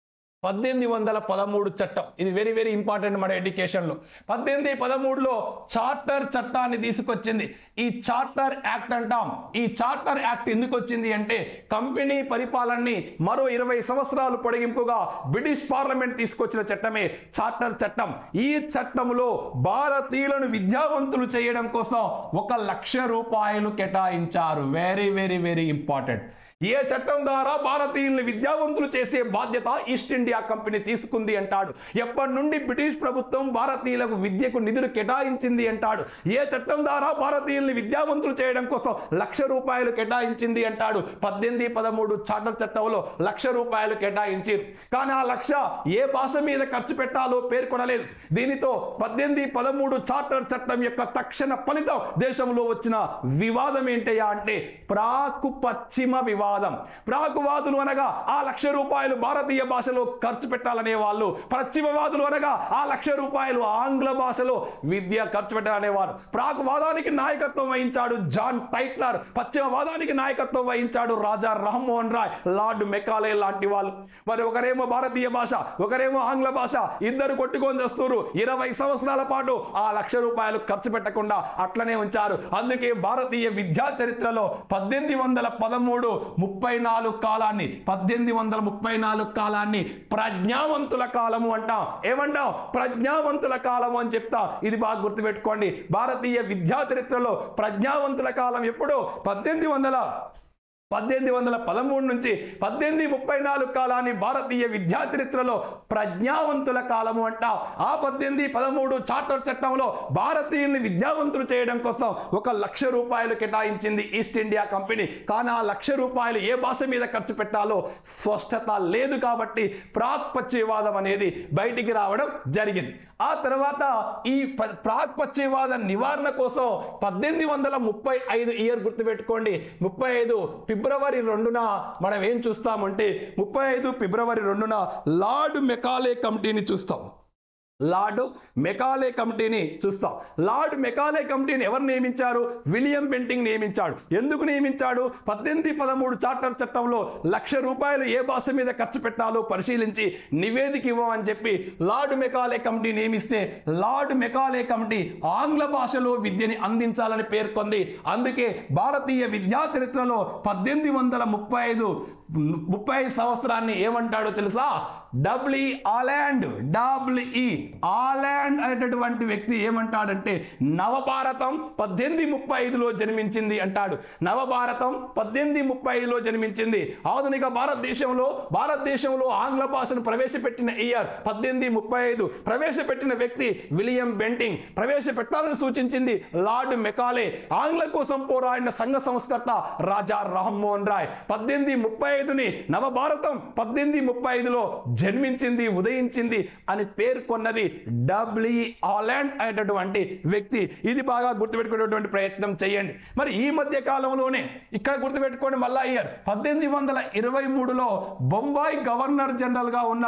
పద్దెనిమిది వందల పదమూడు చట్టం ఇది వెరీ వెరీ ఇంపార్టెంట్ మన ఎడ్యుకేషన్లో పద్దెనిమిది పదమూడులో చార్టర్ చట్టాన్ని తీసుకొచ్చింది ఈ చార్టర్ యాక్ట్ అంటాం ఈ చార్టర్ యాక్ట్ ఎందుకు వచ్చింది అంటే కంపెనీ పరిపాలనని మరో ఇరవై సంవత్సరాలు పొడిగింపుగా బ్రిటిష్ పార్లమెంట్ తీసుకొచ్చిన చట్టమే చార్టర్ చట్టం ఈ చట్టంలో భారతీయులను విద్యావంతులు చేయడం కోసం ఒక లక్ష రూపాయలు కేటాయించారు వెరీ వెరీ వెరీ ఇంపార్టెంట్ ఏ చట్టం ద్వారా భారతీయుల్ని విద్యావంతులు చేసే బాధ్యత ఈస్ట్ ఇండియా కంపెనీ తీసుకుంది అంటాడు ఎప్పటి నుండి బ్రిటిష్ ప్రభుత్వం భారతీయులకు విద్యకు నిధులు కేటాయించింది అంటాడు ఏ చట్టం ద్వారా భారతీయుల్ని విద్యావంతులు చేయడం కోసం లక్ష రూపాయలు కేటాయించింది అంటాడు పద్దెనిమిది పదమూడు చార్టర్ చట్టంలో లక్ష రూపాయలు కేటాయించి కానీ ఆ లక్ష ఏ భాష మీద ఖర్చు పెట్టాలో పేర్కొనలేదు దీనితో పద్దెనిమిది పదమూడు చార్టర్ చట్టం యొక్క తక్షణ ఫలితం దేశంలో వచ్చిన వివాదం ఏంటయ్యా అంటే ప్రాకు పశ్చిమ వివాదం ప్రాకువాదులు అనగా ఆ లక్ష రూపాయలు భారతీయ భాషలో ఖర్చు పెట్టాలనే వాళ్ళు పశ్చిమవాదులు అనగా ఆ లక్ష రూపాయలు ఆంగ్ల భాషలో విద్య ఖర్చు పెట్టాలనేవారు ప్రాకువాదానికి నాయకత్వం వహించాడు జాన్ టైట్లర్ పశ్చిమవాదానికి నాయకత్వం వహించాడు రాజా రామ్మోహన్ రాయ్ లార్డ్ మెకాలే లాంటి వాళ్ళు మరి ఒకరేమో భారతీయ భాష ఒకరేమో ఆంగ్ల భాష ఇద్దరు కొట్టుకొని చేస్తున్నారు ఇరవై సంవత్సరాల పాటు ఆ లక్ష రూపాయలు ఖర్చు పెట్టకుండా అట్లనే ఉంచారు అందుకే భారతీయ విద్యా చరిత్రలో పద్దెనిమిది వందల పదమూడు ముప్పై నాలుగు కాలాన్ని పద్దెనిమిది వందల ముప్పై నాలుగు కాలాన్ని ప్రజ్ఞావంతుల కాలము అంటాం ఏమంటాం ప్రజ్ఞావంతుల కాలము అని చెప్తా ఇది బాగా గుర్తుపెట్టుకోండి భారతీయ విద్యా చరిత్రలో ప్రజ్ఞావంతుల కాలం ఎప్పుడు పద్దెనిమిది వందల పద్దెనిమిది వందల పదమూడు నుంచి పద్దెనిమిది ముప్పై నాలుగు కాలాన్ని భారతీయ విద్యా చరిత్రలో ప్రజ్ఞావంతుల కాలము అంట ఆ పద్దెనిమిది పదమూడు చార్టర్ చట్టంలో భారతీయుల్ని విద్యావంతులు చేయడం కోసం ఒక లక్ష రూపాయలు కేటాయించింది ఈస్ట్ ఇండియా కంపెనీ కానీ ఆ లక్ష రూపాయలు ఏ భాష మీద ఖర్చు పెట్టాలో స్పష్టత లేదు కాబట్టి ప్రాక్ పశ్చిమవాదం అనేది బయటికి రావడం జరిగింది ఆ తర్వాత ఈ ప- ప్రాక్ పశ్చిమవాద నివారణ కోసం పద్దెనిమిది వందల ముప్పై ఐదు ఇయర్ గుర్తుపెట్టుకోండి ముప్పై ఐదు ఫిబ్రవరి రెండున మనం ఏం చూస్తామంటే ముప్పై ఐదు ఫిబ్రవరి రెండున లార్డ్ మెకాలే కమిటీని చూస్తాం లార్డ్ మెకాలే కమిటీని చూస్తాం లార్డ్ మెకాలే కమిటీని ఎవరు నియమించారు విలియం బెంటింగ్ నియమించాడు ఎందుకు నియమించాడు పద్దెనిమిది పదమూడు చార్టర్ చట్టంలో లక్ష రూపాయలు ఏ భాష మీద ఖర్చు పెట్టాలో పరిశీలించి నివేదిక ఇవ్వమని చెప్పి లార్డ్ మెకాలే కమిటీ నియమిస్తే లార్డ్ మెకాలే కమిటీ ఆంగ్ల భాషలో విద్యని అందించాలని పేర్కొంది అందుకే భారతీయ విద్యా చరిత్రలో పద్దెనిమిది వందల ముప్పై ఐదు ముప్పై ఐదు సంవత్సరాన్ని ఏమంటాడో తెలుసా డబ్ల్యూ ఆలాండ్ డబ్ల్యూఈ ఆలాండ్ అనేటటువంటి వ్యక్తి ఏమంటాడంటే నవభారతం పద్దెనిమిది ముప్పై ఐదులో జన్మించింది అంటాడు నవభారతం పద్దెనిమిది ముప్పై ఐదులో జన్మించింది ఆధునిక భారతదేశంలో భారతదేశంలో ఆంగ్ల భాషను ప్రవేశపెట్టిన ఇయర్ పద్దెనిమిది ముప్పై ఐదు ప్రవేశపెట్టిన వ్యక్తి విలియం బెంటింగ్ ప్రవేశపెట్టాలని సూచించింది లార్డ్ మెకాలే ఆంగ్ల కోసం పోరాడిన సంఘ సంస్కర్త రాజా రామ్మోహన్ రాయ్ పద్దెనిమిది ముప్పై ఐదుని నవభారతం పద్దెనిమిది ముప్పై ఐదులో జన్మించింది ఉదయించింది అని పేర్కొన్నది డబ్ల్యూ ఆలాండ్ అనేటటువంటి వ్యక్తి ఇది బాగా గుర్తుపెట్టుకునేటువంటి ప్రయత్నం చేయండి మరి ఈ మధ్య కాలంలోనే ఇక్కడ గుర్తుపెట్టుకోండి మళ్ళా ఇయర్ పద్దెనిమిది వందల ఇరవై మూడులో బొంబాయి గవర్నర్ జనరల్ గా ఉన్న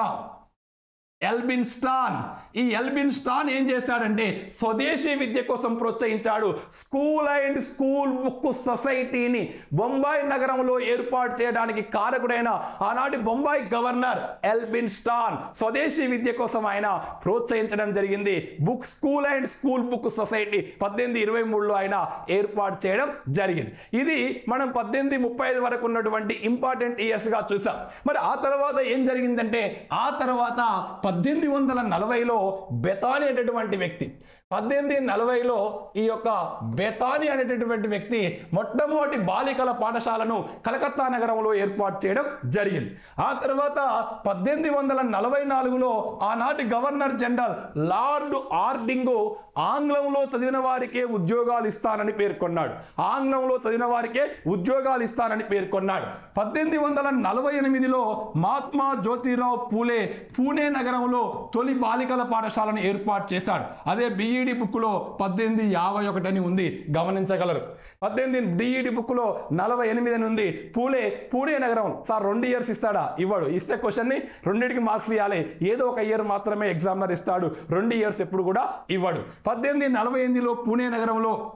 ఎల్బిన్ స్టాన్ ఈ ఎల్బిన్ స్టాన్ ఏం చేశాడంటే స్వదేశీ విద్య కోసం ప్రోత్సహించాడు స్కూల్ అండ్ స్కూల్ బుక్ సొసైటీని బొంబాయి నగరంలో ఏర్పాటు చేయడానికి కారకుడైన ఆనాటి బొంబాయి గవర్నర్ ఎల్బిన్ స్టాన్ స్వదేశీ విద్య కోసం ఆయన ప్రోత్సహించడం జరిగింది book school and school book society పద్దెనిమిది ఇరవై మూడులో ఆయన ఏర్పాటు చేయడం జరిగింది ఇది మనం పద్దెనిమిది ముప్పై ఐదు వరకు ఉన్నటువంటి ఇంపార్టెంట్ ఇయర్స్ గా చూసాం మరి ఆ తర్వాత ఏం జరిగిందంటే ఆ తర్వాత పద్దెనిమిది వందల నలభైలో బెతాని అనేటటువంటి వ్యక్తి పద్దెనిమిది నలభైలో ఈ యొక్క బెతాని అనేటటువంటి వ్యక్తి మొట్టమొదటి బాలికల పాఠశాలను కలకత్తా నగరంలో ఏర్పాటు చేయడం జరిగింది ఆ తర్వాత పద్దెనిమిది వందల నలభై నాలుగులో ఆనాటి గవర్నర్ జనరల్ లార్డ్ ఆర్డింగు ఆంగ్లంలో చదివిన వారికే ఉద్యోగాలు ఇస్తానని పేర్కొన్నాడు ఆంగ్లంలో చదివిన వారికే ఉద్యోగాలు ఇస్తానని పేర్కొన్నాడు పద్దెనిమిది వందల నలభై ఎనిమిదిలో మహాత్మా జ్యోతిరావు పూలే పూణే నగరంలో తొలి బాలికల పాఠశాలను ఏర్పాటు చేశాడు అదే బిఈడి బుక్లో పద్దెనిమిది యాభై ఒకటి అని ఉంది గమనించగలరు పద్దెనిమిది డిఈడి బుక్లో నలభై ఎనిమిది అని ఉంది పూలే పూణే నగరం సార్ రెండు ఇయర్స్ ఇస్తాడా ఇవ్వడు ఇస్తే క్వశ్చన్ని రెండింటికి మార్క్స్ ఇవ్వాలి ఏదో ఒక ఇయర్ మాత్రమే ఎగ్జామినర్ ఇస్తాడు రెండు ఇయర్స్ ఎప్పుడు కూడా ఇవ్వడు పద్దెనిమిది నలభై ఎనిమిదిలో పూణే నగరంలో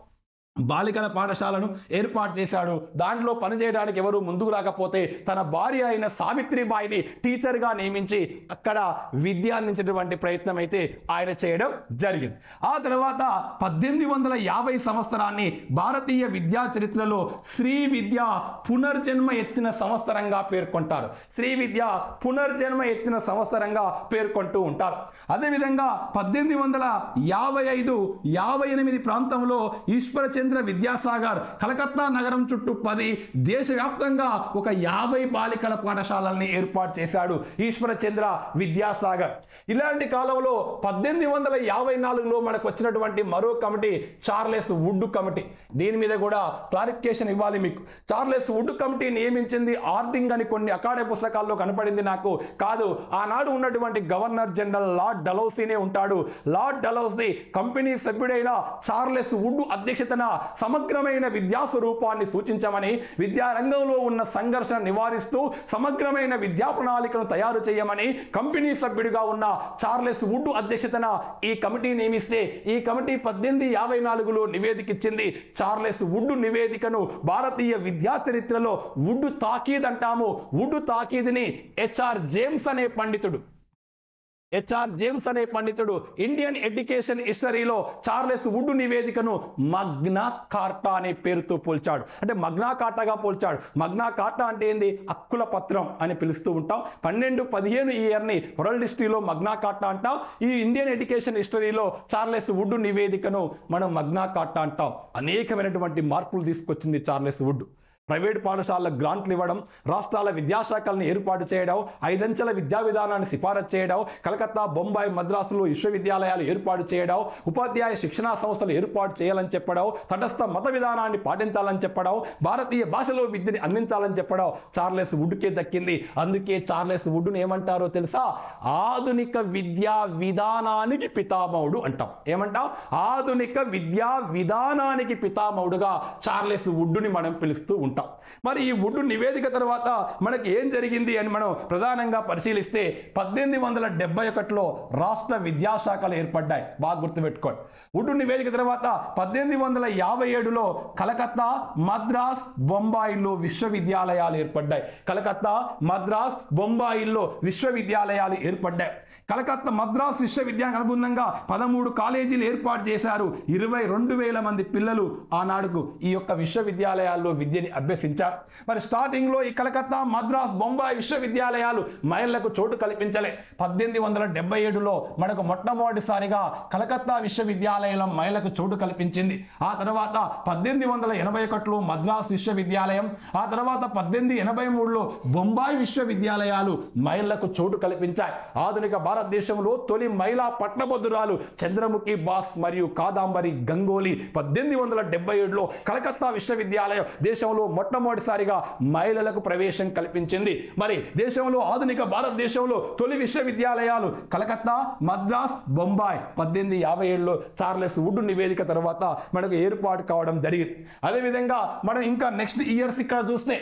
బాలికల పాఠశాలను ఏర్పాటు చేశాడు దాంట్లో పనిచేయడానికి ఎవరు ముందుకు రాకపోతే తన భార్య అయిన సావిత్రిబాయిని టీచర్గా నియమించి అక్కడ విద్య అందించేటువంటి ప్రయత్నం అయితే ఆయన చేయడం జరిగింది ఆ తర్వాత పద్దెనిమిది వందల యాభై సంవత్సరాన్ని భారతీయ విద్యా చరిత్రలో శ్రీ విద్య పునర్జన్మ ఎత్తిన సంవత్సరంగా పేర్కొంటారు శ్రీ విద్య పునర్జన్మ ఎత్తిన సంవత్సరంగా పేర్కొంటూ ఉంటారు అదేవిధంగా పద్దెనిమిది వందల యాభై ఐదు యాభై ఎనిమిది ప్రాంతంలో ఈశ్వరచంద్ర విద్యాసాగర్ కలకత్తా నగరం చుట్టూ పది దేశవ్యాప్తంగా ఒక యాభై బాలికల పాఠశాలల్ని ఏర్పాటు చేశాడు ఈశ్వరచంద్ర విద్యాసాగర్ ఇలాంటి కాలంలో పద్దెనిమిది వందల యాభై నాలుగులో మనకు వచ్చినటువంటి మరో కమిటీ చార్లెస్ వుడ్ కమిటీ దీని మీద కూడా క్లారిఫికేషన్ ఇవ్వాలి మీకు చార్లెస్ వుడ్ కమిటీ నియమించింది ఆర్డింగ్ అని కొన్ని అకాడే పుస్తకాల్లో కనపడింది నాకు కాదు ఆనాడు ఉన్నటువంటి గవర్నర్ జనరల్ లార్డ్ డలౌసీనే ఉంటాడు లార్డ్ డలౌసీ కంపెనీ సభ్యుడైన చార్లెస్ వుడ్ అధ్యక్షతన సమగ్రమైన విద్యా స్వరూపాన్ని సూచించమని విద్యా రంగంలో ఉన్న సంఘర్షణ నివారిస్తూ సమగ్రమైన విద్యా ప్రణాళికను తయారు చేయమని కంపెనీ సభ్యుడిగా ఉన్న చార్లెస్ వుడ్ అధ్యక్షతన ఈ కమిటీ నియమిస్తే ఈ కమిటీ పద్దెనిమిది యాభై నాలుగులో నివేదిక ఇచ్చింది చార్లెస్ వుడ్ నివేదికను భారతీయ విద్యా చరిత్రలో వుడ్ తాకీద్ అంటాము వుడ్ తాకీద్ని హెచ్ఆర్ జేమ్స్ అనే పండితుడు హెచ్ఆర్ జేమ్స్ అనే పండితుడు ఇండియన్ ఎడ్యుకేషన్ హిస్టరీలో చార్లెస్ వుడ్ నివేదికను మగ్నా కార్టా అనే పేరుతో పోల్చాడు అంటే మగ్నా కార్టాగా పోల్చాడు మగ్నా కార్టా అంటే ఏంది హక్కుల పత్రం అని పిలుస్తూ ఉంటాం పన్నెండు పదిహేను ఈ ఇయర్ని వరల్డ్ హిస్టరీలో మగ్నా కార్టా అంటాం ఈ ఇండియన్ ఎడ్యుకేషన్ హిస్టరీలో చార్లెస్ వుడ్ నివేదికను మనం మగ్నా కార్టా అంటాం అనేకమైనటువంటి మార్పులు తీసుకొచ్చింది చార్లెస్ వుడ్ ప్రైవేట్ పాఠశాలకు గ్రాంట్లు ఇవ్వడం రాష్ట్రాల విద్యాశాఖలను ఏర్పాటు చేయడం ఐదంచెల విద్యా విధానాన్ని సిఫారసు చేయడం కలకత్తా బొంబాయి మద్రాసులో విశ్వవిద్యాలయాలు ఏర్పాటు చేయడం ఉపాధ్యాయ శిక్షణా సంస్థలు ఏర్పాటు చేయాలని చెప్పడం తటస్థ మత విధానాన్ని పాటించాలని చెప్పడం భారతీయ భాషలో విద్యని అందించాలని చెప్పడం చార్లెస్ వుడ్కే దక్కింది అందుకే చార్లెస్ వుడ్ను ఏమంటారో తెలుసా ఆధునిక విద్యా విధానానికి పితామహుడు అంటాం ఏమంటాం ఆధునిక విద్యా విధానానికి పితామహుడుగా చార్లెస్ వుడ్ని మనం పిలుస్తూ ఉంటాం మరి ఈ వుడ్ నివేదిక తర్వాత మనకి ఏం జరిగింది అని మనం ప్రధానంగా పరిశీలిస్తే పద్దెనిమిది వందల డెబ్బై ఒకటిలో రాష్ట్ర విద్యాశాఖలు ఏర్పడ్డాయి బాగా గుర్తుపెట్టుకోండి వుడ్ నివేదిక తర్వాత పద్దెనిమిది వందల యాభై ఏడులో కలకత్తా మద్రాస్ బొంబాయిల్లో విశ్వవిద్యాలయాలు ఏర్పడ్డాయి కలకత్తా మద్రాస్ బొంబాయిల్లో విశ్వవిద్యాలయాలు ఏర్పడ్డాయి కలకత్తా మద్రాస్ విశ్వవిద్యాలయం అనుబంధంగా పదమూడు కాలేజీలు ఏర్పాటు చేశారు ఇరవై రెండు వేల మంది పిల్లలు ఆనాడుకు ఈ యొక్క విశ్వవిద్యాలయాల్లో విద్యని అభ్యసించారు మరి స్టార్టింగ్ లో ఈ కలకత్తా మద్రాస్ బొంబాయి విశ్వవిద్యాలయాలు మహిళలకు చోటు కల్పించలే పద్దెనిమిది వందల డెబ్బై ఏడులో మనకు మొట్టమొదటిసారిగా కలకత్తా విశ్వవిద్యాలయం మహిళలకు చోటు కల్పించింది ఆ తర్వాత పద్దెనిమిది వందల ఎనభై ఒకటిలో మద్రాస్ విశ్వవిద్యాలయం ఆ తర్వాత పద్దెనిమిది ఎనభై మూడులో బొంబాయి విశ్వవిద్యాలయాలు మహిళలకు చోటు కల్పించాయి ఆధునిక భారతదేశంలో తొలి మహిళా పట్టభద్రురాలు చంద్రముఖి బాస్ మరియు కాదాంబరి గంగోలీ పద్దెనిమిది వందల డెబ్బై ఏడులో కలకత్తా విశ్వవిద్యాలయం దేశంలో మొట్టమొదటిసారిగా మహిళలకు ప్రవేశం కల్పించింది మరి దేశంలో ఆధునిక భారతదేశంలో తొలి విశ్వవిద్యాలయాలు కలకత్తా మద్రాస్ బొంబాయి పద్దెనిమిది యాభై ఏడులో చార్లెస్ వుడ్ నివేదిక తర్వాత మనకు ఏర్పాటు కావడం జరిగింది అదేవిధంగా మనం ఇంకా నెక్స్ట్ ఇయర్స్ ఇక్కడ చూస్తే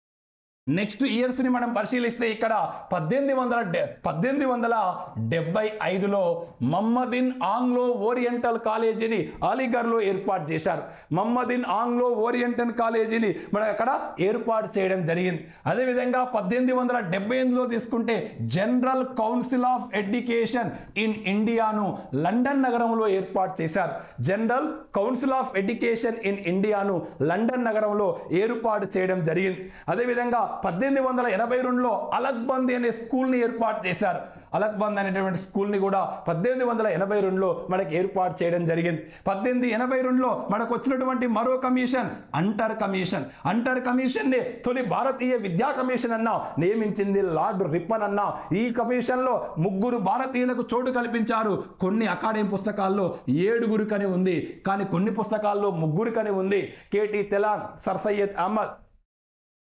నెక్స్ట్ ఇయర్స్ ని మనం పరిశీలిస్తే ఇక్కడ పద్దెనిమిది వందల డె పద్దెనిమిది వందల డెబ్బై ఐదులో మమ్మదిన్ ఆంగ్లో ఓరియంటల్ కాలేజీని అలీగర్లో ఏర్పాటు చేశారు మమ్మదిన్ ఆంగ్లో ఓరియంటల్ కాలేజీని మనం అక్కడ ఏర్పాటు చేయడం జరిగింది అదేవిధంగా పద్దెనిమిది వందల డెబ్బై ఎనిమిదిలో తీసుకుంటే general council of education in ఇండియాను లండన్ నగరంలో ఏర్పాటు చేశారు general council of education in ఇండియాను లండన్ నగరంలో ఏర్పాటు చేయడం జరిగింది అదేవిధంగా పద్దెనిమిది వందల ఎనభై రెండులో అలక్బందీ అనే స్కూల్ని ఏర్పాటు చేశారు అలక్బంద్ అనేటువంటి స్కూల్ని కూడా పద్దెనిమిది వందల ఎనభై రెండులో మనకి ఏర్పాటు చేయడం జరిగింది పద్దెనిమిది ఎనభై రెండులో మనకు వచ్చినటువంటి మరో కమిషన్ అంటర్ కమిషన్ అంటర్ కమిషన్ ని తొలి భారతీయ విద్యా కమిషన్ అన్నా నియమించింది లార్డ్ రిప్పన్ అన్నా ఈ కమిషన్ లో ముగ్గురు భారతీయులకు చోటు కల్పించారు కొన్ని అకాడమీ పుస్తకాల్లో ఏడుగురికని ఉంది కానీ కొన్ని పుస్తకాల్లో ముగ్గురికని ఉంది కేటీ తెలాన్ సర్ సయ్యద్ అహ్మద్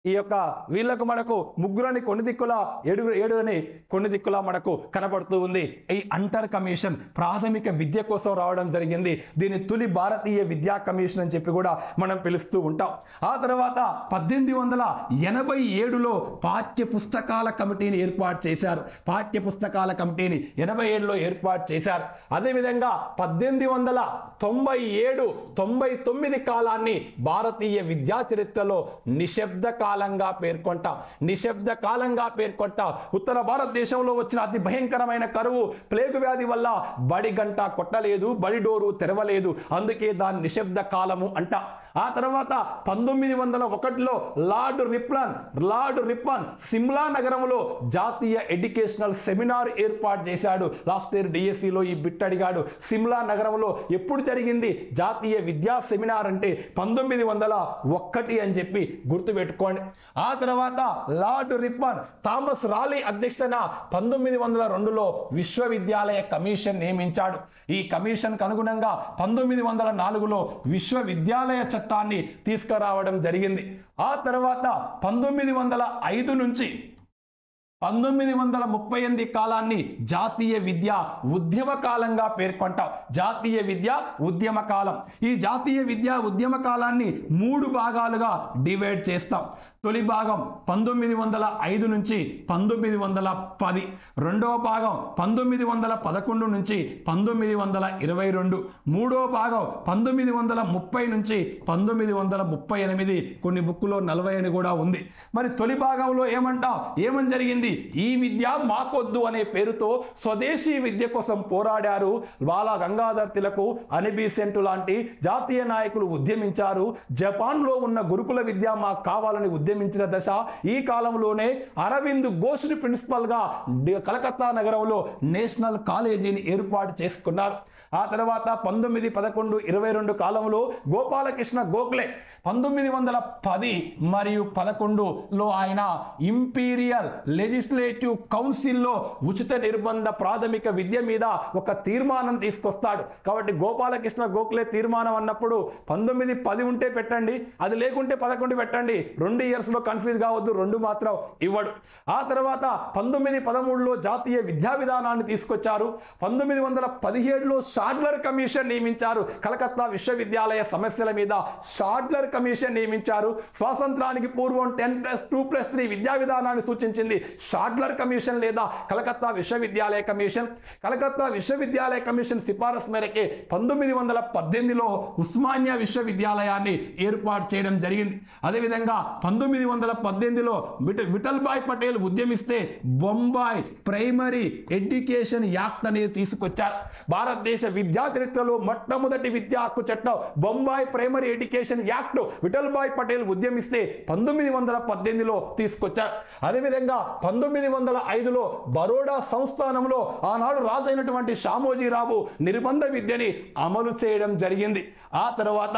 ఈ యొక్క వీళ్ళకు మనకు ముగ్గురని కొన్ని దిక్కుల ఏడుగురు ఏడు అని కొన్ని దిక్కుల మనకు కనబడుతూ ఉంది ఈ అంటర్ కమిషన్ ప్రాథమిక విద్య కోసం రావడం జరిగింది దీని తొలి భారతీయ విద్యా కమిషన్ అని చెప్పి కూడా మనం పిలుస్తూ ఉంటాం ఆ తర్వాత పద్దెనిమిది వందల ఎనభై ఏడులో పాఠ్య పుస్తకాల కమిటీని ఏర్పాటు చేశారు పాఠ్య పుస్తకాల కమిటీని ఎనభై ఏడులో ఏర్పాటు చేశారు అదేవిధంగా పద్దెనిమిది వందల తొంభై ఏడు తొంభై తొమ్మిది కాలాన్ని భారతీయ విద్యా చరిత్రలో నిశ్శబ్ద కాలంగా పేర్కొంటాం నిశ్శబ్ద కాలంగా పేర్కొంటాం ఉత్తర భారతదేశంలో వచ్చిన అతి భయంకరమైన కరువు ప్లేగు వ్యాధి వల్ల బడి గంట కొట్టలేదు బడి డోరు తెరవలేదు అందుకే దాన్ని నిశ్శబ్ద కాలము అంట ఆ తర్వాత పంతొమ్మిది వందల ఒకటిలో lord Ripon lord Ripon Simla నగరంలో జాతీయ ఎడ్యుకేషనల్ సెమినార్ ఏర్పాటు చేశాడు లాస్ట్ ఇయర్ డిఎస్సిలో ఈ బిట్ అడిగాడు సిమ్లా నగరంలో ఎప్పుడు జరిగింది జాతీయ విద్యా సెమినార్ అంటే పంతొమ్మిది వందల ఒక్కటి అని చెప్పి గుర్తుపెట్టుకోండి ఆ తర్వాత లార్డ్ రిప్పన్ థామస్ రాలీ అధ్యక్షతన పంతొమ్మిది వందల రెండులో విశ్వవిద్యాలయ కమిషన్ నియమించాడు ఈ కమిషన్కు అనుగుణంగా పంతొమ్మిది వందల నాలుగులో విశ్వవిద్యాలయ చట్టాన్ని తీసుకురావడం జరిగింది ఆ తర్వాత పంతొమ్మిది వందల ఐదు నుంచి పంతొమ్మిది వందల ముప్పై ఎనిమిది కాలాన్ని జాతీయ విద్య ఉద్యమ కాలంగా పేర్కొంటాం జాతీయ విద్య ఉద్యమ కాలం ఈ జాతీయ విద్య ఉద్యమ కాలాన్ని మూడు భాగాలుగా డివైడ్ చేస్తాం తొలి భాగం పంతొమ్మిది వందల ఐదు నుంచి పంతొమ్మిది వందల పది రెండవ భాగం పంతొమ్మిది వందల పదకొండు నుంచి పంతొమ్మిది వందల ఇరవై రెండు మూడో భాగం పంతొమ్మిది వందల ముప్పై నుంచి పంతొమ్మిది వందల ముప్పై ఎనిమిది కొన్ని బుక్కులో నలభై అని కూడా ఉంది మరి తొలి భాగంలో ఏమంటాం ఏమని జరిగింది ఈ విద్య మాకొద్దు అనే పేరుతో స్వదేశీ విద్య కోసం పోరాడారు బాల గంగాధర్ తిలకు అనిబీసెంటు లాంటి జాతీయ నాయకులు ఉద్యమించారు జపాన్లో ఉన్న గురుకుల విద్య మాకు కావాలని ఉద్యమించిన దశ ఈ కాలంలోనే అరవింద్ ఘోష్ని ప్రిన్సిపల్ గా డి- కలకత్తా నగరంలో నేషనల్ కాలేజీని ఏర్పాటు చేసుకున్నారు ఆ తర్వాత పంతొమ్మిది పదకొండు ఇరవై రెండు కాలంలో గోపాలకృష్ణ గోఖలే పంతొమ్మిది వందల పది మరియు పదకొండులో ఆయన ఇంపీరియల్ లెజిస్లేటివ్ కౌన్సిల్లో ఉచిత నిర్బంధ ప్రాథమిక విద్య మీద ఒక తీర్మానం తీసుకొస్తాడు కాబట్టి గోపాలకృష్ణ గోఖలే తీర్మానం అన్నప్పుడు పంతొమ్మిది పది ఉంటే పెట్టండి అది లేకుంటే పదకొండు పెట్టండి రెండు ఇయర్స్ లో కన్ఫ్యూజ్ కావద్దు రెండు మాత్రం ఇవ్వడు ఆ తర్వాత పంతొమ్మిది పదమూడులో జాతీయ విద్యా విధానాన్ని తీసుకొచ్చారు పంతొమ్మిది వందల పదిహేడులో షాడ్లర్ కమిషన్ నియమించారు కలకత్తా విశ్వవిద్యాలయ సమస్యల మీద షాడ్లర్ కమిషన్ నియమించారు స్వాతంత్రానికి పూర్వం ten plus two plus three విద్యా విధానాన్ని సూచించింది షాడ్లర్ కమిషన్ లేదా కలకత్తా విశ్వవిద్యాలయ కమిషన్ కలకత్తా విశ్వవిద్యాలయ కమిషన్ సిఫారసు మేరకే పంతొమ్మిది వందల పద్దెనిమిదిలో ఉస్మానియా విశ్వవిద్యాలయాన్ని ఏర్పాటు చేయడం జరిగింది అదేవిధంగా పంతొమ్మిది వందల పద్దెనిమిదిలో విట- విఠల్ భాయ్ పటేల్ ఉద్యమిస్తే బొంబాయి ప్రైమరీ ఎడ్యుకేషన్ యాక్ట్ అనేది తీసుకొచ్చారు భారతదేశ విద్యా చరిత్రలో మొట్టమొదటి విద్యా హక్కు చట్టం Bombay primary education act Vithal bhai Patel ఉద్యమిస్తే పంతొమ్మిది వందల పద్దెనిమిదిలో తీసుకొచ్చారు అదేవిధంగా పంతొమ్మిది వందల ఐదులో బరోడా సంస్థానంలో ఆనాడు రాజైనటువంటి షామోజీరావు నిర్బంధ విద్యని అమలు చేయడం జరిగింది ఆ తర్వాత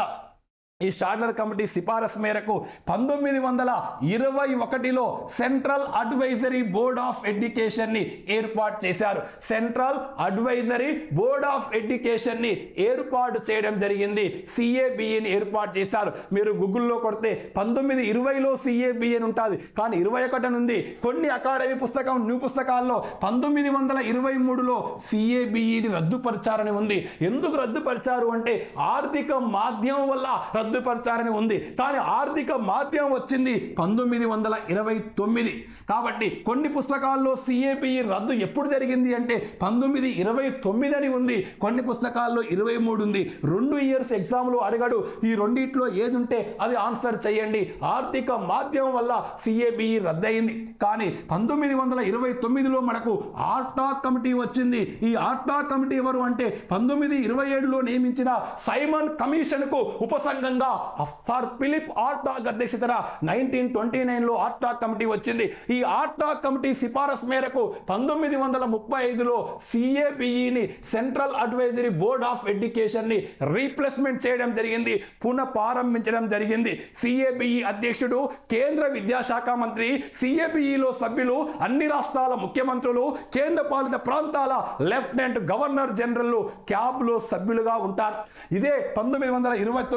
ఈ షార్లర్ కమిటీ సిఫారసు మేరకు పంతొమ్మిది వందల ఇరవై ఒకటిలో central advisory board of education ని ఏర్పాటు చేశారు central advisory board of education ని ఏర్పాటు చేయడం జరిగింది సిఏబిఏని ఏర్పాటు చేశారు మీరు గూగుల్లో కొడితే పంతొమ్మిది ఇరవైలో సిఏబిఎన్ ఉంటుంది కానీ ఇరవై ఒకటి ఉంది కొన్ని అకాడమీ పుస్తకం న్యూ పుస్తకాల్లో పంతొమ్మిది వందల ఇరవై మూడులో సిఏబిఈని రద్దుపరిచారని ఉంది ఎందుకు రద్దుపరిచారు అంటే ఆర్థిక మాధ్యమం వల్ల రద్దుపరిచారని ఉంది కానీ ఆర్థిక మాధ్యమం వచ్చింది పంతొమ్మిది వందల ఇరవై తొమ్మిది కాబట్టి కొన్ని పుస్తకాల్లో సిఏపిఈ రద్దు ఎప్పుడు జరిగింది అంటే పంతొమ్మిది ఇరవై తొమ్మిది అని ఉంది కొన్ని పుస్తకాల్లో ఇరవై మూడు ఉంది రెండు ఇయర్స్ ఎగ్జామ్లో అడగడు ఈ రెండిట్లో ఏది ఉంటే అది ఆన్సర్ చేయండి ఆర్థిక మాధ్యమం వల్ల సిఏబిఈ రద్దయింది కానీ పంతొమ్మిది వందల ఇరవై తొమ్మిదిలో మనకు ఆర్టాక్ కమిటీ వచ్చింది ఈ ఆర్టాక్ కమిటీ ఎవరు అంటే పంతొమ్మిది ఇరవై ఏడులో నియమించిన సైమన్ కమిషన్ కు ఉపసంఘంగా సర్ ఫిలిప్ ఆర్టాక్ అధ్యక్షతన నైన్టీన్ ట్వంటీ నైన్ లో ఆర్టాక్ కమిటీ వచ్చింది ఈ ఆర్టాక్ కమిటీ సిఫారసు మేరకు పంతొమ్మిది వందల ముప్పై ఐదులో సిఏపిఈని central advisory board of education ని రీప్లేస్మెంట్ చేయడం జరిగింది పునః ప్రారంభించడం జరిగింది సిఏపిఈ అధ్యక్షుడు కేంద్ర విద్యాశాఖ మంత్రి సిఏపిఈలో సభ్యులు అన్ని రాష్ట్రాల ముఖ్యమంత్రులు కేంద్ర పాలిత ప్రాంతాల లెఫ్టినెంట్ గవర్నర్ జనరల్ క్యాబ్ లో సభ్యులుగా ఉంటారు ఇదే పంతొమ్మిది వందల ఇరవై తొమ్మిదిలో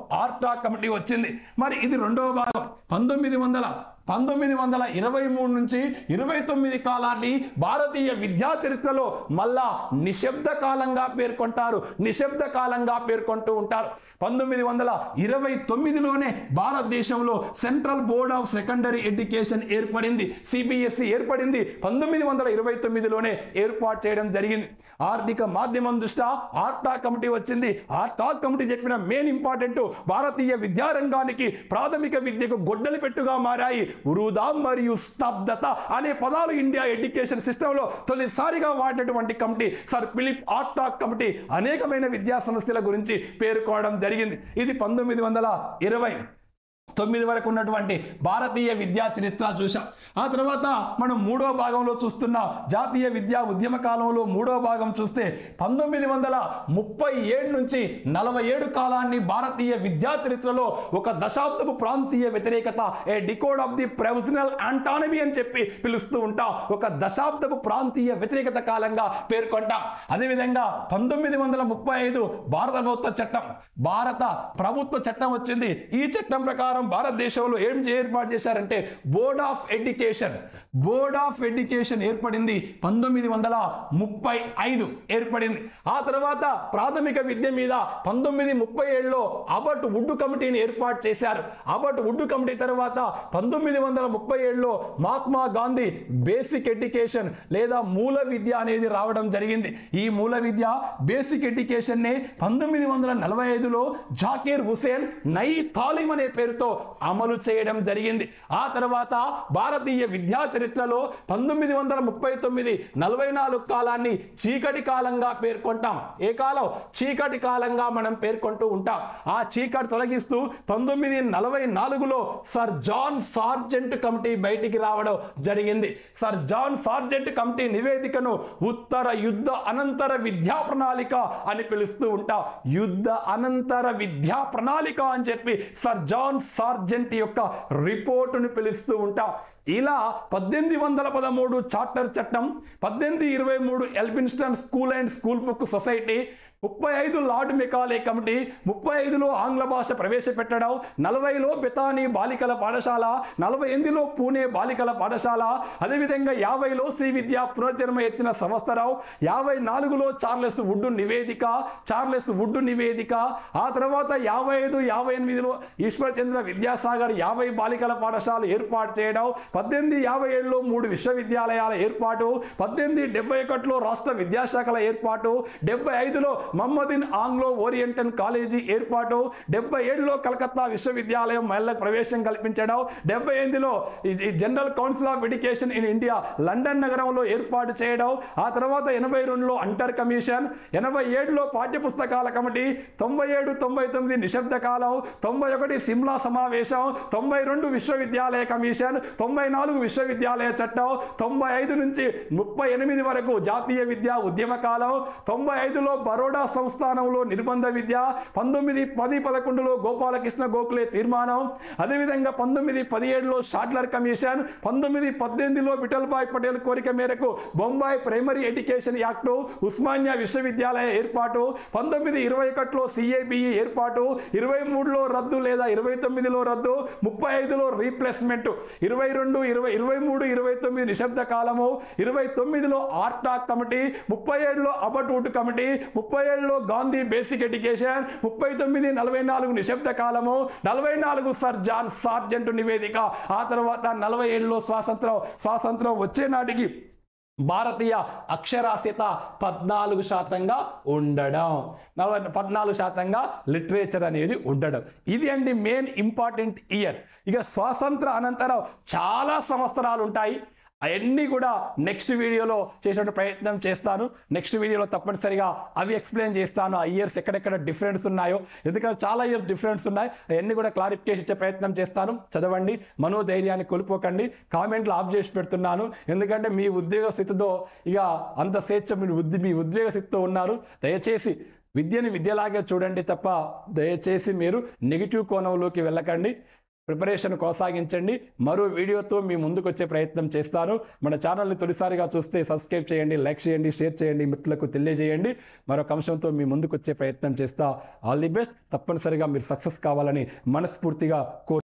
ఆర్టా కమిటీ వచ్చింది మరి ఇది రెండవ భాగం పంతొమ్మిది వందల పంతొమ్మిది వందల ఇరవై మూడు నుంచి ఇరవై తొమ్మిది కాలాన్ని భారతీయ విద్యా చరిత్రలో మళ్ళా నిశ్శబ్ద కాలంగా పేర్కొంటారు నిశ్శబ్ద కాలంగా పేర్కొంటూ ఉంటారు పంతొమ్మిది వందల ఇరవై తొమ్మిదిలోనే భారతదేశంలో central board of secondary education ఏర్పడింది సిబిఎస్ఈ ఏర్పడింది పంతొమ్మిది వందల ఇరవై తొమ్మిదిలోనే ఏర్పాటు చేయడం జరిగింది ఆర్థిక మాధ్యమం దృష్ట్యా ఆర్టా కమిటీ వచ్చింది ఆర్టా కమిటీ చెప్పిన మెయిన్ ఇంపార్టెంట్ భారతీయ విద్యారంగానికి ప్రాథమిక విద్యకు గొడ్డలి పెట్టుగా మారాయి వృధా మరియు స్తబ్దత అనే పదాలు ఇండియా ఎడ్యుకేషన్ సిస్టంలో తొలిసారిగా వాడినటువంటి committee sir Philip Hartog committee అనేకమైన విద్యా సమస్యల గురించి పేర్కోవడం జరిగింది ఇది పంతొమ్మిది వందల ఇరవై తొమ్మిది వరకు ఉన్నటువంటి భారతీయ విద్యా చరిత్ర చూసాం ఆ తర్వాత మనం మూడో భాగంలో చూస్తున్న జాతీయ విద్యా ఉద్యమ కాలంలో మూడో భాగం చూస్తే పంతొమ్మిది వందల ముప్పై ఏడు నుంచి నలభై ఏడు కాలాన్ని భారతీయ విద్యా చరిత్రలో ఒక దశాబ్దపు ప్రాంతీయ వ్యతిరేకత a decade of the provincial autonomy అని చెప్పి పిలుస్తూ ఉంటాం ఒక దశాబ్దపు ప్రాంతీయ వ్యతిరేకత కాలంగా పేర్కొంటాం అదేవిధంగా పంతొమ్మిది వందల ముప్పై ఐదు భారత ప్రభుత్వ చట్టం భారత ప్రభుత్వ చట్టం వచ్చింది ఈ చట్టం ప్రకారం భారతదేశంలో ఏం చే- ఏర్పాటు చేశారంటే board of education board of education ఏర్పడింది పంతొమ్మిది వందల ముప్పై ఐదు ఏర్పడింది ఆ తర్వాత ప్రాథమిక విద్య మీద పంతొమ్మిది ముప్పై ఏడులో అబట్ వుడ్ కమిటీని ఏర్పాటు చేశారు అబట్ వుడ్ కమిటీ తర్వాత పంతొమ్మిది వందల ముప్పై ఏడులో మహాత్మా గాంధీ బేసిక్ ఎడ్యుకేషన్ లేదా మూల విద్య అనేది రావడం జరిగింది ఈ మూల విద్య బేసిక్ ఎడ్యుకేషన్ నే పంతొమ్మిది వందల నలభై ఐదులో జాకీర్ హుసేన్ నై తాలిం అనే పేరుతో అమలు చేయడం జరిగింది ఆ తర్వాత భారతీయ విద్యా చరిత్రలో పంతొమ్మిది వందల ముప్పై తొమ్మిది నలభై నాలుగు కాలాన్ని చీకటి కాలంగా పేర్కొంటాం ఏ కాలం చీకటి కాలంగా మనం పేర్కొంటూ ఉంటాం ఆ చీకటి తొలగిస్తూ పంతొమ్మిది నలభై నాలుగులో సర్ జాన్ సార్జెంట్ కమిటీ బయటికి రావడం జరిగింది సర్ జాన్ సార్జెంట్ కమిటీ నివేదికను ఉత్తర యుద్ధ అనంతర విద్యా ప్రణాళిక అని పిలుస్తూ ఉంటాం యుద్ధ అనంతర విద్యా ప్రణాళిక అని చెప్పి సర్ జాన్ సార్జెంట్ యొక్క రిపోర్టును పిలుస్తూ ఉంటాం ఇలా పద్దెనిమిది వందల పదమూడు చార్టర్ చట్టం పద్దెనిమిది ఇరవై మూడు Elphinstone school and school book society ముప్పై ఐదు లార్డ్ మెకాలే కమిటీ ముప్పై ఐదులో ఆంగ్ల భాష ప్రవేశపెట్టడం నలభైలో బెతానీ బాలికల పాఠశాల నలభై ఎనిమిదిలో పూణే బాలికల పాఠశాల అదేవిధంగా యాభైలో శ్రీ విద్యా పునర్జన్మ ఎత్తిన సంవత్సరం యాభై నాలుగులో చార్లెస్ వుడ్ నివేదిక చార్లెస్ వుడ్ నివేదిక ఆ తర్వాత యాభై ఐదు యాభై ఎనిమిదిలో ఈశ్వర్ చంద్ర విద్యాసాగర్ యాభై బాలికల పాఠశాల ఏర్పాటు చేయడం పద్దెనిమిది యాభై ఏడులో మూడు విశ్వవిద్యాలయాల ఏర్పాటు పద్దెనిమిది డెబ్బై ఒకటిలో రాష్ట్ర విద్యాశాఖల ఏర్పాటు డెబ్బై ఐదులో మహమ్మదిన్ ఆంగ్లో ఓరియంటల్ కాలేజీ ఏర్పాటు డెబ్బై ఏడులో కలకత్తా విశ్వవిద్యాలయం మహిళలకు ప్రవేశం కల్పించడం డెబ్బై ఎనిమిదిలో ఈ- ఈ general council of education in India London నగరంలో ఏర్పాటు చేయడం ఆ తర్వాత ఎనభై రెండులో అంటర్ కమిషన్ ఎనభై ఏడులో పాఠ్యపుస్తకాల కమిటీ తొంభై ఏడు తొంభై తొమ్మిది నిశ్శబ్ద కాలం తొంభై ఒకటి సిమ్లా సమావేశం తొంభై రెండు విశ్వవిద్యాలయ కమిషన్ తొంభై నాలుగు విశ్వవిద్యాలయ చట్టం తొంభై ఐదు నుంచి ముప్పై ఎనిమిది వరకు జాతీయ విద్యా ఉద్యమ కాలం తొంభై ఐదులో బరోడా సంస్థానంలో నిర్బంధ విద్య పంతొమ్మిది పది పదకొండులో గోపాలకృష్ణ గోఖలే తీర్మానం అదేవిధంగా పంతొమ్మిది పదిహేడులో షాట్లర్ కమిషన్ పంతొమ్మిది పద్దెనిమిదిలో విఠల్భాయ్ పటేల్ కోరిక మేరకు Bombay primary education act Osmania విశ్వవిద్యాలయ ఏర్పాటు పంతొమ్మిది ఇరవై ఒకటిలో సిఏబిఈ ఏర్పాటు ఇరవై మూడులో రద్దు లేదా ఇరవై తొమ్మిదిలో రద్దు ముప్పై ఐదులో రీప్లేస్మెంట్ ఇరవై రెండు ఇరవై ఇరవై మూడు ఇరవై తొమ్మిది నిశ్శబ్ద కాలము ఇరవై తొమ్మిదిలో ఆర్టాక్ కమిటీ ముప్పై ఏడులో అబట్వుడ్ కమిటీ ముప్పై ఏడులో గాంధీ బేసిక్ ఎడ్యుకేషన్ ముప్పై తొమ్మిది నలభై నాలుగు నిశ్శబ్ద కాలము నలభై నాలుగు సర్ జాన్ సార్జెంట్ నివేదిక ఆ తర్వాత నలభై ఏడులో స్వాతంత్రం స్వాతంత్రం వచ్చే నాటికి భారతీయ అక్షరాస్యత పద్నాలుగు శాతంగా ఉండడం నలభై పద్నాలుగు శాతంగా లిటరేచర్ అనేది ఉండడం ఇది అండి మెయిన్ ఇంపార్టెంట్ ఇయర్ ఇక స్వాతంత్ర అనంతరం చాలా సంవత్సరాలు ఉంటాయి అవన్నీ కూడా నెక్స్ట్ వీడియోలో చేసే ప్రయత్నం చేస్తాను నెక్స్ట్ వీడియోలో తప్పనిసరిగా అవి ఎక్స్ప్లెయిన్ చేస్తాను ఆ ఇయర్స్ ఎక్కడెక్కడ డిఫరెన్స్ ఉన్నాయో ఎందుకంటే చాలా ఇయర్స్ డిఫరెన్స్ ఉన్నాయి అవన్నీ కూడా క్లారిఫికేషన్ ఇచ్చే ప్రయత్నం చేస్తాను చదవండి మనోధైర్యాన్ని కోల్పోకండి కామెంట్లు ఆఫ్ చేసి పెడుతున్నాను ఎందుకంటే మీ ఉద్యోగ స్థితితో ఇక అంత స్వేచ్ఛ మీరు ఉద్య మీ ఉద్యోగ స్థితితో ఉన్నారు దయచేసి విద్యని విద్యలాగే చూడండి తప్ప దయచేసి మీరు నెగిటివ్ కోణంలోకి వెళ్ళకండి ప్రిపరేషన్ కొనసాగించండి మరో వీడియోతో మీ ముందుకు వచ్చే ప్రయత్నం చేస్తాను మన ఛానల్ని తొలిసారిగా చూస్తే సబ్స్క్రైబ్ చేయండి లైక్ చేయండి షేర్ చేయండి మిత్రులకు తెలియజేయండి మరొక అంశంతో మీ ముందుకు వచ్చే ప్రయత్నం చేస్తా ఆల్ ది బెస్ట్ తప్పనిసరిగా మీరు సక్సెస్ కావాలని మనస్ఫూర్తిగా కోరు